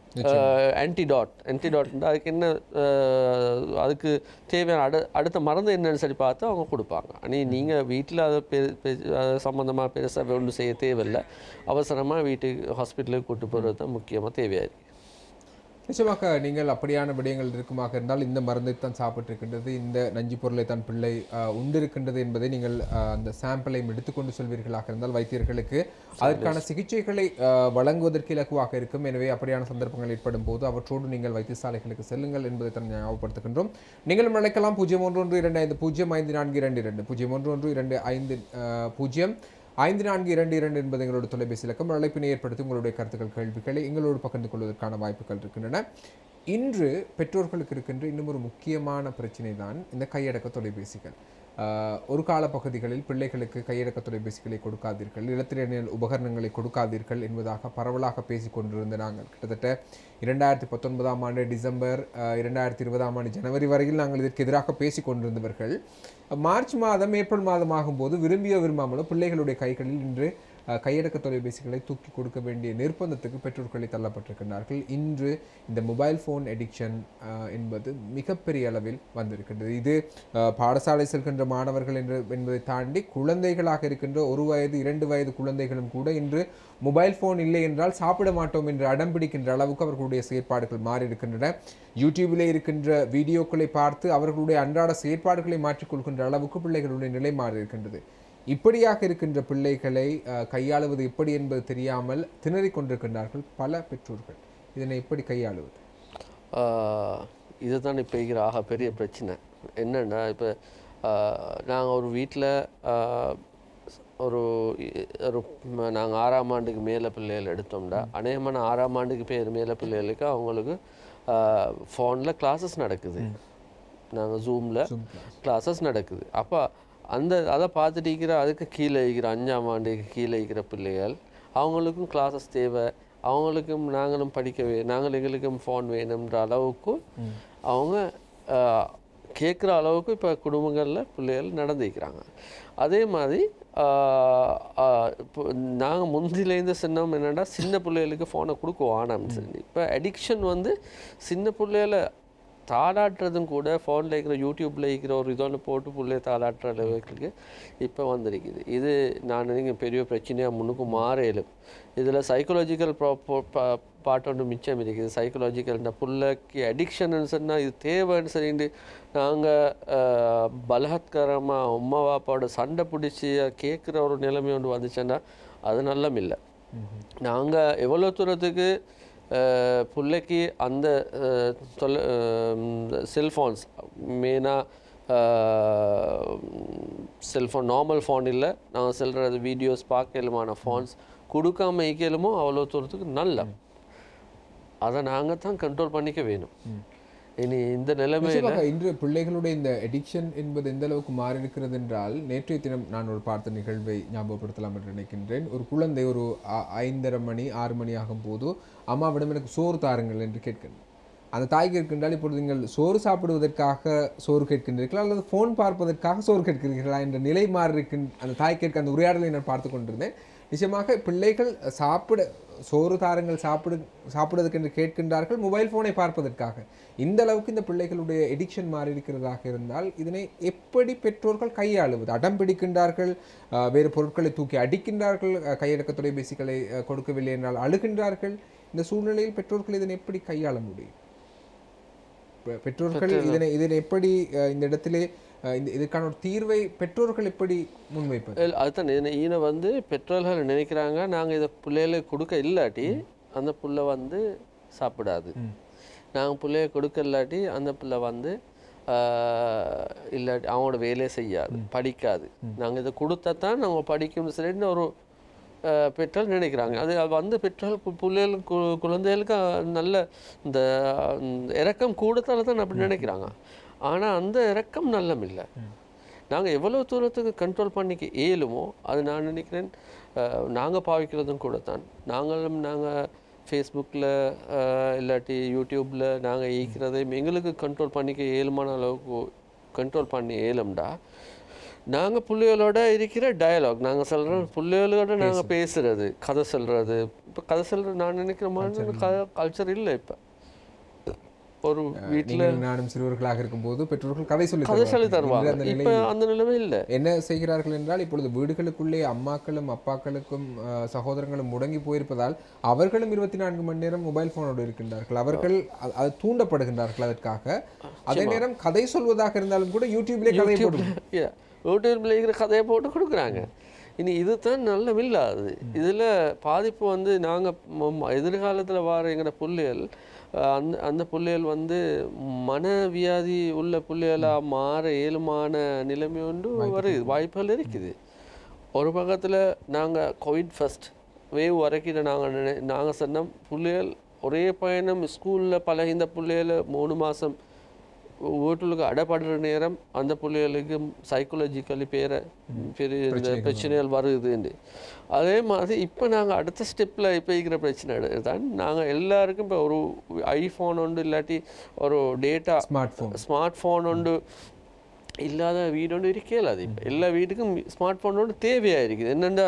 ஆன்டிடாட் ஆன்டிடாட் அதுக்கு என்ன அஹ், அதுக்கு தேவையான அடு அடுத்த மருந்து என்னன்னு சொல்லி பார்த்து அவங்க கொடுப்பாங்க அனி நீங்கள் வீட்டில் அதை பெ பெ- அது சம்மந்தமாக பெருசாக ஒன்றும் செய்ய தேவையில்லை அவசரமாக வீட்டுக்கு ஹாஸ்பிட்டலுக்கு கூட்டு போகிறது தான் முக்கியமாக தேவையாக இருக்குது நிச்சயமாக நீங்கள் அப்படியான விடயங்கள் இருக்குமாக இருந்தால் இந்த மருந்தை தான் சாப்பிட்டிருக்கின்றது இந்த நஞ்சு பொருளை தான் பிள்ளை ஆஹ், உண்டிருக்கின்றது என்பதை நீங்கள் ஆஹ், அந்த சாம்பிளையும் எடுத்துக்கொண்டு சொல்வீர்களாக இருந்தால் வைத்தியர்களுக்கு அதற்கான சிகிச்சைகளை ஆஹ், வழங்குவதற்கு இலக்குவாக இருக்கும் எனவே அப்படியான சந்தர்ப்பங்கள் ஏற்படும் போது அவற்றோடு நீங்கள் வைத்தியசாலைகளுக்கு செல்லுங்கள் என்பதை தான் ஞாபகப்படுத்துகின்றோம் நீங்களும் அழைக்கலாம் பூஜ்ஜியம் ஒன்று ஒன்று இரண்டு ஐந்து பூஜ்ஜியம் ஐந்து நான்கு இரண்டு இரண்டு பூஜ்ஜியம் ஒன்று ஒன்று இரண்டு ஐந்து ஆஹ், பூஜ்ஜியம் ஐந்து நான்கு இரண்டு இரண்டு என்பது எங்களோட தொலைபேசி இலக்கம் அழைப்பினை ஏற்படுத்தி உங்களுடைய கருத்துக்கள் கேள்விகளை எங்களோடு பகிர்ந்து கொள்வதற்கான வாய்ப்புகள் இருக்கின்றன இன்று பெற்றோர்களுக்கு இருக்கின்ற இன்னும் ஒரு முக்கியமான பிரச்சனை தான் இந்த கையடக்க தொலைபேசிகள் ஆஹ், ஒரு கால பகுதிகளில் பிள்ளைகளுக்கு கையடக்க தொலைபேசிகளை கொடுக்காதீர்கள் இலத்திரனியல் உபகரணங்களை கொடுக்காதீர்கள் என்பதாக பரவலாக பேசிக் கொண்டிருந்த நாங்கள் கிட்டத்தட்ட இரண்டாயிரத்தி பத்தொன்பதாம் ஆண்டு டிசம்பர் ஆஹ், இரண்டாயிரத்தி இருபதாம் ஆண்டு ஜனவரி வரையில் நாங்கள் இதற்கு எதிராக பேசிக் கொண்டிருந்தவர்கள் மார்ச் மாதம் ஏப்ரல் மாதம் ஆகும்போது விரும்பியோ விரும்பாமலோ பிள்ளைகளுடைய கைகளில் இன்று அஹ், கையடக்க தொலைபேசிகளை தூக்கி கொடுக்க வேண்டிய நிர்பந்தத்துக்கு பெற்றோர்களை தள்ளப்பட்டிருக்கின்றார்கள் இன்று இந்த மொபைல் ஃபோன் எடிக்ஷன் என்பது மிகப்பெரிய அளவில் வந்திருக்கின்றது இது அஹ், பாடசாலை செல்கின்ற மாணவர்கள் என்று என்பதை தாண்டி குழந்தைகளாக இருக்கின்ற ஒரு வயது இரண்டு வயது குழந்தைகளும் கூட இன்று மொபைல் ஃபோன் இல்லை என்றால் சாப்பிட மாட்டோம் என்று அடம் பிடிக்கின்ற அளவுக்கு அவர்களுடைய செயற்பாடுகள் மாறி இருக்கின்றன யூடியூபிலே இருக்கின்ற வீடியோக்களை பார்த்து அவர்களுடைய அன்றாட செயற்பாடுகளை மாற்றிக்கொள்கின்ற அளவுக்கு பிள்ளைகளுடைய நிலை மாறி இருக்கின்றது இப்படியாக இருக்கின்ற பிள்ளைகளை அஹ், கையாளுவது எப்படி என்பது தெரியாமல் திணறிக் கொண்டிருக்கின்றார்கள் பல பெற்றோர்கள் இதனை எப்படி கையாளுவது இதுதான் இப்போ இருக்கிற ஆக பெரிய பிரச்சனை என்னன்னா இப்போ நாங்கள் ஒரு வீட்டில் ஒரு இ- ஒரு நாங்கள் ஆறாம் ஆண்டுக்கு மேலே பிள்ளைகள் எடுத்தோம்னா அநேகமான ஆறாம் ஆண்டுக்கு பேர் மேலே பிள்ளைகளுக்கு அவங்களுக்கு ஃபோனில் கிளாஸஸ் நடக்குது நாங்கள் ஜூமில் கிளாஸஸ் நடக்குது அப்போ அந்த அதை பார்த்துட்டு இருக்கிற அதுக்கு கீழே இருக்கிற அஞ்சாம் ஆண்டுக்கு கீழே இருக்கிற பிள்ளைகள் அவங்களுக்கும் கிளாஸஸ் தேவை அவங்களுக்கும் நாங்களும் படிக்கவே நாங்கள் எங்களுக்கும் ஃபோன் வேணுன்ற அளவுக்கு அவங்க கேட்குற அளவுக்கு இப்போ குடும்பங்களில் பிள்ளைகள் நடந்துக்கிறாங்க அதே மாதிரி ஆஹ், ஆஹ், இப்போ நாங்கள் முந்திலேருந்து சொன்னோம் என்னென்னா சின்ன பிள்ளைகளுக்கு ஃபோனை கொடுக்க வேணாம்னு சொல்லி இப்போ அடிக்ஷன் வந்து சின்ன பிள்ளைகளை தாளாட்டுறதும் கூட ஃபோனில் இருக்கிற யூடியூப்பில் இருக்கிற ஒரு இதொன்று போட்டு பிள்ளைய தாளாட்டுற அளவுக்கு இப்போ வந்திருக்குது இது நான் நீங்கள் பெரிய பிரச்சனையாக முன்னுக்கு மாறலும் இதில் சைக்கலாஜிக்கல் பாட்டு ஒன்று மிச்சம் இருக்குது சைக்கலாஜிக்கல் இந்த புள்ளைக்கு அடிக்ஷன் சொன்னால் இது தேவைன்னு சொல்லிட்டு நாங்கள் பலாத்காரமாக அம்மா பாப்பாவோட சண்டை பிடிச்சி கேட்குற ஒரு நிலைமை ஒன்று வந்துச்சுன்னா அது நல்லம் இல்லை நாங்கள் எவ்வளோ தூரத்துக்கு அஹ், பிள்ளைக்கு அந்த அஹ், தொலை செல்ஃபோன்ஸ் மெயினாக செல்ஃபோன் நார்மல் ஃபோன் இல்லை நாங்கள் செல்கிறது வீடியோஸ் பார்க்கலுமான ஃபோன்ஸ் கொடுக்காம இயக்கலுமோ அவ்வளோ தூரத்துக்கு நல்ல அதை நாங்கள் தான் கண்ட்ரோல் பண்ணிக்க வேணும் இனி இந்த நிலைமையில நிச்சயமாக இன்று பிள்ளைகளுடைய இந்த எடிக்ஷன் என்பது எந்த அளவுக்கு மாறி இருக்கிறது என்றால் நேற்றைய தினம் நான் ஒரு பார்த்த நிகழ்வை ஞாபகப்படுத்தலாம் என்று நினைக்கின்றேன் ஒரு குழந்தை ஒரு ஐ- ஐந்தரை மணி ஆறு மணி ஆகும் போது அம்மாவிடம் எனக்கு சோறு தாருங்கள் என்று கேட்கின்றேன் அந்த தாய் கேட்கின்றால் இப்பொழுது நீங்கள் சோறு சாப்பிடுவதற்காக சோறு கேட்கின்றீர்களா அல்லது ஃபோன் பார்ப்பதற்காக சோறு கேட்கிறீர்களா என்ற நிலை மாறி இருக்கின்ற அந்த தாய் கேட்க அந்த உரையாடலை நான் பார்த்து கொண்டிருந்தேன் நிச்சயமாக பிள்ளைகள் சாப்பிட சோறு தாருங்கள் சாப்பிடு சாப்பிடுவதற்கு என்று கேட்கின்றார்கள் மொபைல் போனை பார்ப்பதற்காக இந்த அளவுக்கு இந்த பிள்ளைகளுடைய எடிக்ஷன் மாறி இருக்கிறதாக இருந்தால் இதனை எப்படி பெற்றோர்கள் கையாளுவது அடம் பிடிக்கின்றார்கள் அஹ், வேறு பொருட்களை தூக்கி அடிக்கின்றார்கள் அஹ், கையடக்க தொலைபேசிகளை அஹ், கொடுக்கவில்லை என்றால் அழுகின்றார்கள் இந்த சூழ்நிலையில் பெற்றோர்கள் இதனை எப்படி கையாள முடியும் பெ- பெற்றோர்கள் இதனை இதனை எப்படி அஹ், இந்த இடத்திலே அஹ், இந்த இதுக்கான ஒரு தீர்வை பெற்றோர்கள் எப்படி முன்வைப்பது இல்ல, அதுதான் இது ஈன வந்து பெற்றோர்கள் நினைக்கிறாங்க நாங்கள் இதை பிள்ளைகளுக்கு கொடுக்க இல்லாட்டி அந்த புள்ள வந்து சாப்பிடாது நாங்கள் பிள்ளைய கொடுக்க இல்லாட்டி அந்த பிள்ளை வந்து ஆஹ், இல்லாட்டி அவங்களோட வேலையை செய்யாது படிக்காது நாங்கள் இதை கொடுத்தா தான் அவங்க படிக்கணும் சரின்னு ஒரு ஆஹ், பெற்றோர் நினைக்கிறாங்க அது அது வந்து பெற்றோர் பு- பிள்ளைகளுக்கு கு- குழந்தைகளுக்கு நல்ல இந்த இந்த இறக்கம் கூடத்தால தான் அப்படி நினைக்கிறாங்க ஆனால் அந்த இறக்கம் நல்லம் இல்லை நாங்கள் எவ்வளோ தூரத்துக்கு கண்ட்ரோல் பண்ணிக்க இயலுமோ அது நான் நினைக்கிறேன் நாங்கள் பாவிக்கிறதும் கூட தான் நாங்களும் நாங்கள் ஃபேஸ்புக்கில் இல்லாட்டி யூடியூப்பில் நாங்கள் ஈக்கிறதையும் எங்களுக்கு கண்ட்ரோல் பண்ணிக்க இயலுமான அளவுக்கு கண்ட்ரோல் பண்ணி இயலும்டா நாங்கள் பிள்ளைகளோட இருக்கிற டயலாக் நாங்கள் சொல்கிறோம் பிள்ளைகளோட நாங்கள் பேசுறது கதை சொல்கிறது இப்போ கதை சொல்கிறது நான் நினைக்கிற மாதிரி கதை கல்ச்சர் இல்லை இப்போ ஒரு வீட்டில் நீங்கள் நானும் சிறுவர்களாக இருக்கும்போது பெற்றோர்கள் கதை சொல்லி கதை சொல்லி தருவார்கள். தருவாங்க இன்று அந்த இப்போ அந்த நிலைமை இல்லை என்ன செய்கிறார்கள் என்றால் இப்பொழுது வீடுகளுக்குள்ளே அம்மாக்களும் அப்பாக்களுக்கும் அஹ், சகோதரங்களும் முடங்கி போயிருப்பதால் அவர்களும் இருபத்தி நான்கு மணி நேரம் மொபைல் போனோடு இருக்கின்றார்கள் அவர்கள் அ- அது தூண்டப்படுகின்றார்கள் அதற்காக அதே நேரம் கதை சொல்வதாக இருந்தாலும் கூட யூடியூப்லேயே கதை போடும் Yeah. யூடியூப்ல இருக்கிற கதையை போட்டு கொடுக்குறாங்க இனி இதுதான் நல்ல இல்லாது இதில் பாதிப்பு வந்து நாங்கள் எதிர்காலத்தில் வர எங்களோட புள்ளைகள் அஹ், அந்த அந்த புள்ளைகள் வந்து மனவியாதி உள்ள புள்ளைகளாக மாற இயலுமான நிலைமை ஒன்று வருது வாய்ப்புகள் இருக்குது ஒரு பக்கத்தில் நாங்கள் கோவிட் ஃபர்ஸ்ட் வேவ் வரைக்கும் நாங்கள் நினை நாங்கள் சொன்ன புள்ளைகள் ஒரே பயணம் ஸ்கூலில் பழகிந்த புள்ளைகள் மூணு மாதம் வீட்டுக்கு அடைப்படுற நேரம் அந்த பிள்ளைகளுக்கு சைக்காலஜிக்கலி பேர பெரிய இந்த பிரச்சனைகள் வருதுன்னு அதே மாதிரி இப்போ நாங்கள் அடுத்த ஸ்டெப்பில் இப்போ இருக்கிற பிரச்சனை தான் நாங்கள் எல்லாருக்கும் இப்போ ஒரு ஐஃபோன் உண்டு இல்லாட்டி ஒரு data smart phone smart phone உண்டு இல்லாத வீடு ஒன்று இருக்கே அது இப்போ எல்லா வீட்டுக்கும் ஸ்மார்ட் ஃபோன் ஒன்று தேவையாக இருக்குது என்னென்னா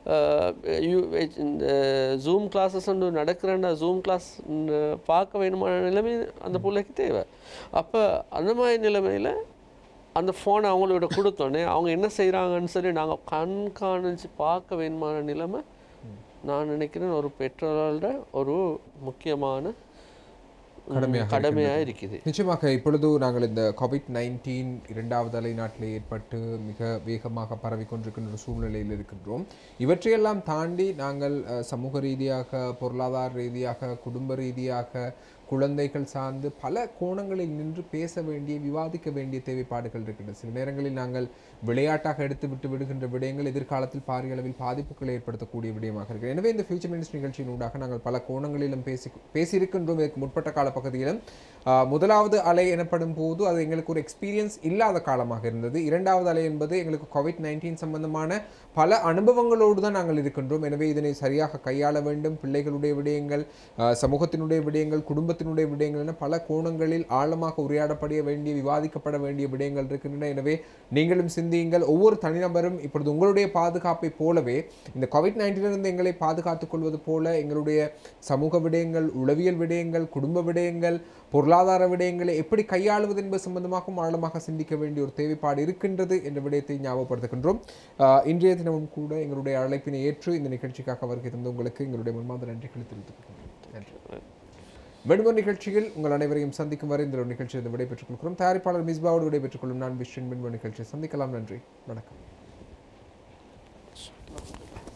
யூ இந்த ஜூம் கிளாஸஸ் ஒன்று நடக்கிறேன்னா ஜூம் கிளாஸ் பார்க்க வேணுமான நிலைமை அந்த பிள்ளைக்கு தேவை அப்போ அந்த மாதிரி நிலைமையில் அந்த ஃபோனை அவங்களோட கொடுத்தோன்னே அவங்க என்ன செய்கிறாங்கன்னு சொல்லி நாங்கள் கண்காணிச்சு பார்க்க வேணுமான நிலைமை நான் நினைக்கிறேன் ஒரு பெற்றோரோட ஒரு முக்கியமான கடமையாக கடமையாக இருக்குது நிச்சயமாக இப்பொழுது நாங்கள் இந்த கோவிட் நைன்டீன் இரண்டாவது அலை நாட்டில் ஏற்பட்டு மிக வேகமாக பரவி கொண்டிருக்கின்ற ஒரு சூழ்நிலையில் இருக்கின்றோம் இவற்றையெல்லாம் தாண்டி நாங்கள் அஹ், சமூக ரீதியாக பொருளாதார ரீதியாக குடும்ப ரீதியாக குழந்தைகள் சார்ந்து பல கோணங்களில் நின்று பேச வேண்டிய விவாதிக்க வேண்டிய தேவைப்பாடுகள் இருக்கின்றன சில நேரங்களில் நாங்கள் விளையாட்டாக எடுத்து விட்டு விடுகின்ற விடயங்கள் எதிர்காலத்தில் பாரிய அளவில் பாதிப்புகளை ஏற்படுத்தக்கூடிய விடயமாக இருக்கிறது எனவே இந்த ஃபியூச்சர் மினிஸ்ட் நிகழ்ச்சியின் ஊடாக நாங்கள் பல கோணங்களிலும் பேசி பேசியிருக்கின்றோம் இதற்கு முற்பட்ட காலப்பகுதியிலும் ஆஹ், முதலாவது அலை எனப்படும் போது அது எங்களுக்கு ஒரு எக்ஸ்பீரியன்ஸ் இல்லாத காலமாக இருந்தது இரண்டாவது அலை என்பது எங்களுக்கு கோவிட் நைன்டீன் சம்பந்தமான பல அனுபவங்களோடு தான் நாங்கள் இருக்கின்றோம் எனவே இதனை சரியாக கையாள வேண்டும் பிள்ளைகளுடைய விடயங்கள் ஆஹ், சமூகத்தினுடைய விடயங்கள் குடும்பத்தினுடைய விடயங்கள் என பல கோணங்களில் ஆழமாக உரையாடப்பட வேண்டிய விவாதிக்கப்பட வேண்டிய விடயங்கள் இருக்கின்றன எனவே நீங்களும் சிந்தியுங்கள் ஒவ்வொரு தனிநபரும் இப்பொழுது உங்களுடைய பாதுகாப்பை போலவே இந்த கோவிட் நைன்டீனிலிருந்து எங்களை பாதுகாத்துக் கொள்வது போல எங்களுடைய சமூக விடயங்கள் உளவியல் விடயங்கள் குடும்ப விடயங்கள் பொருளாதார விடயங்களை எப்படி கையாளுவது என்பது சம்பந்தமாகவும் ஆழமாக சிந்திக்க வேண்டிய ஒரு தேவைப்பாடு இருக்கின்றது என்ற விடயத்தை ஞாபகப்படுத்துகின்றோம் ஆஹ், இன்றைய தினமும் கூட எங்களுடைய அழைப்பினை ஏற்று இந்த நிகழ்ச்சிக்காக வருகை தந்த உங்களுக்கு எங்களுடைய முன்மாத நன்றிகளை தெரிவித்துக் கொள்கிறோம் நன்றி வெண்மர் நிகழ்ச்சியில் உங்கள் அனைவரையும் சந்திக்கும் வரை இந்த ஒரு நிகழ்ச்சியில் விடைபெற்றுக் கொள்கிறோம் தயாரிப்பாளர் மிஸ்பாவோடு விடைபெற்றுக் கொள்ளும் நான் விஷ்வன் வெண்மர் நிகழ்ச்சியை சந்திக்கலாம் நன்றி வணக்கம்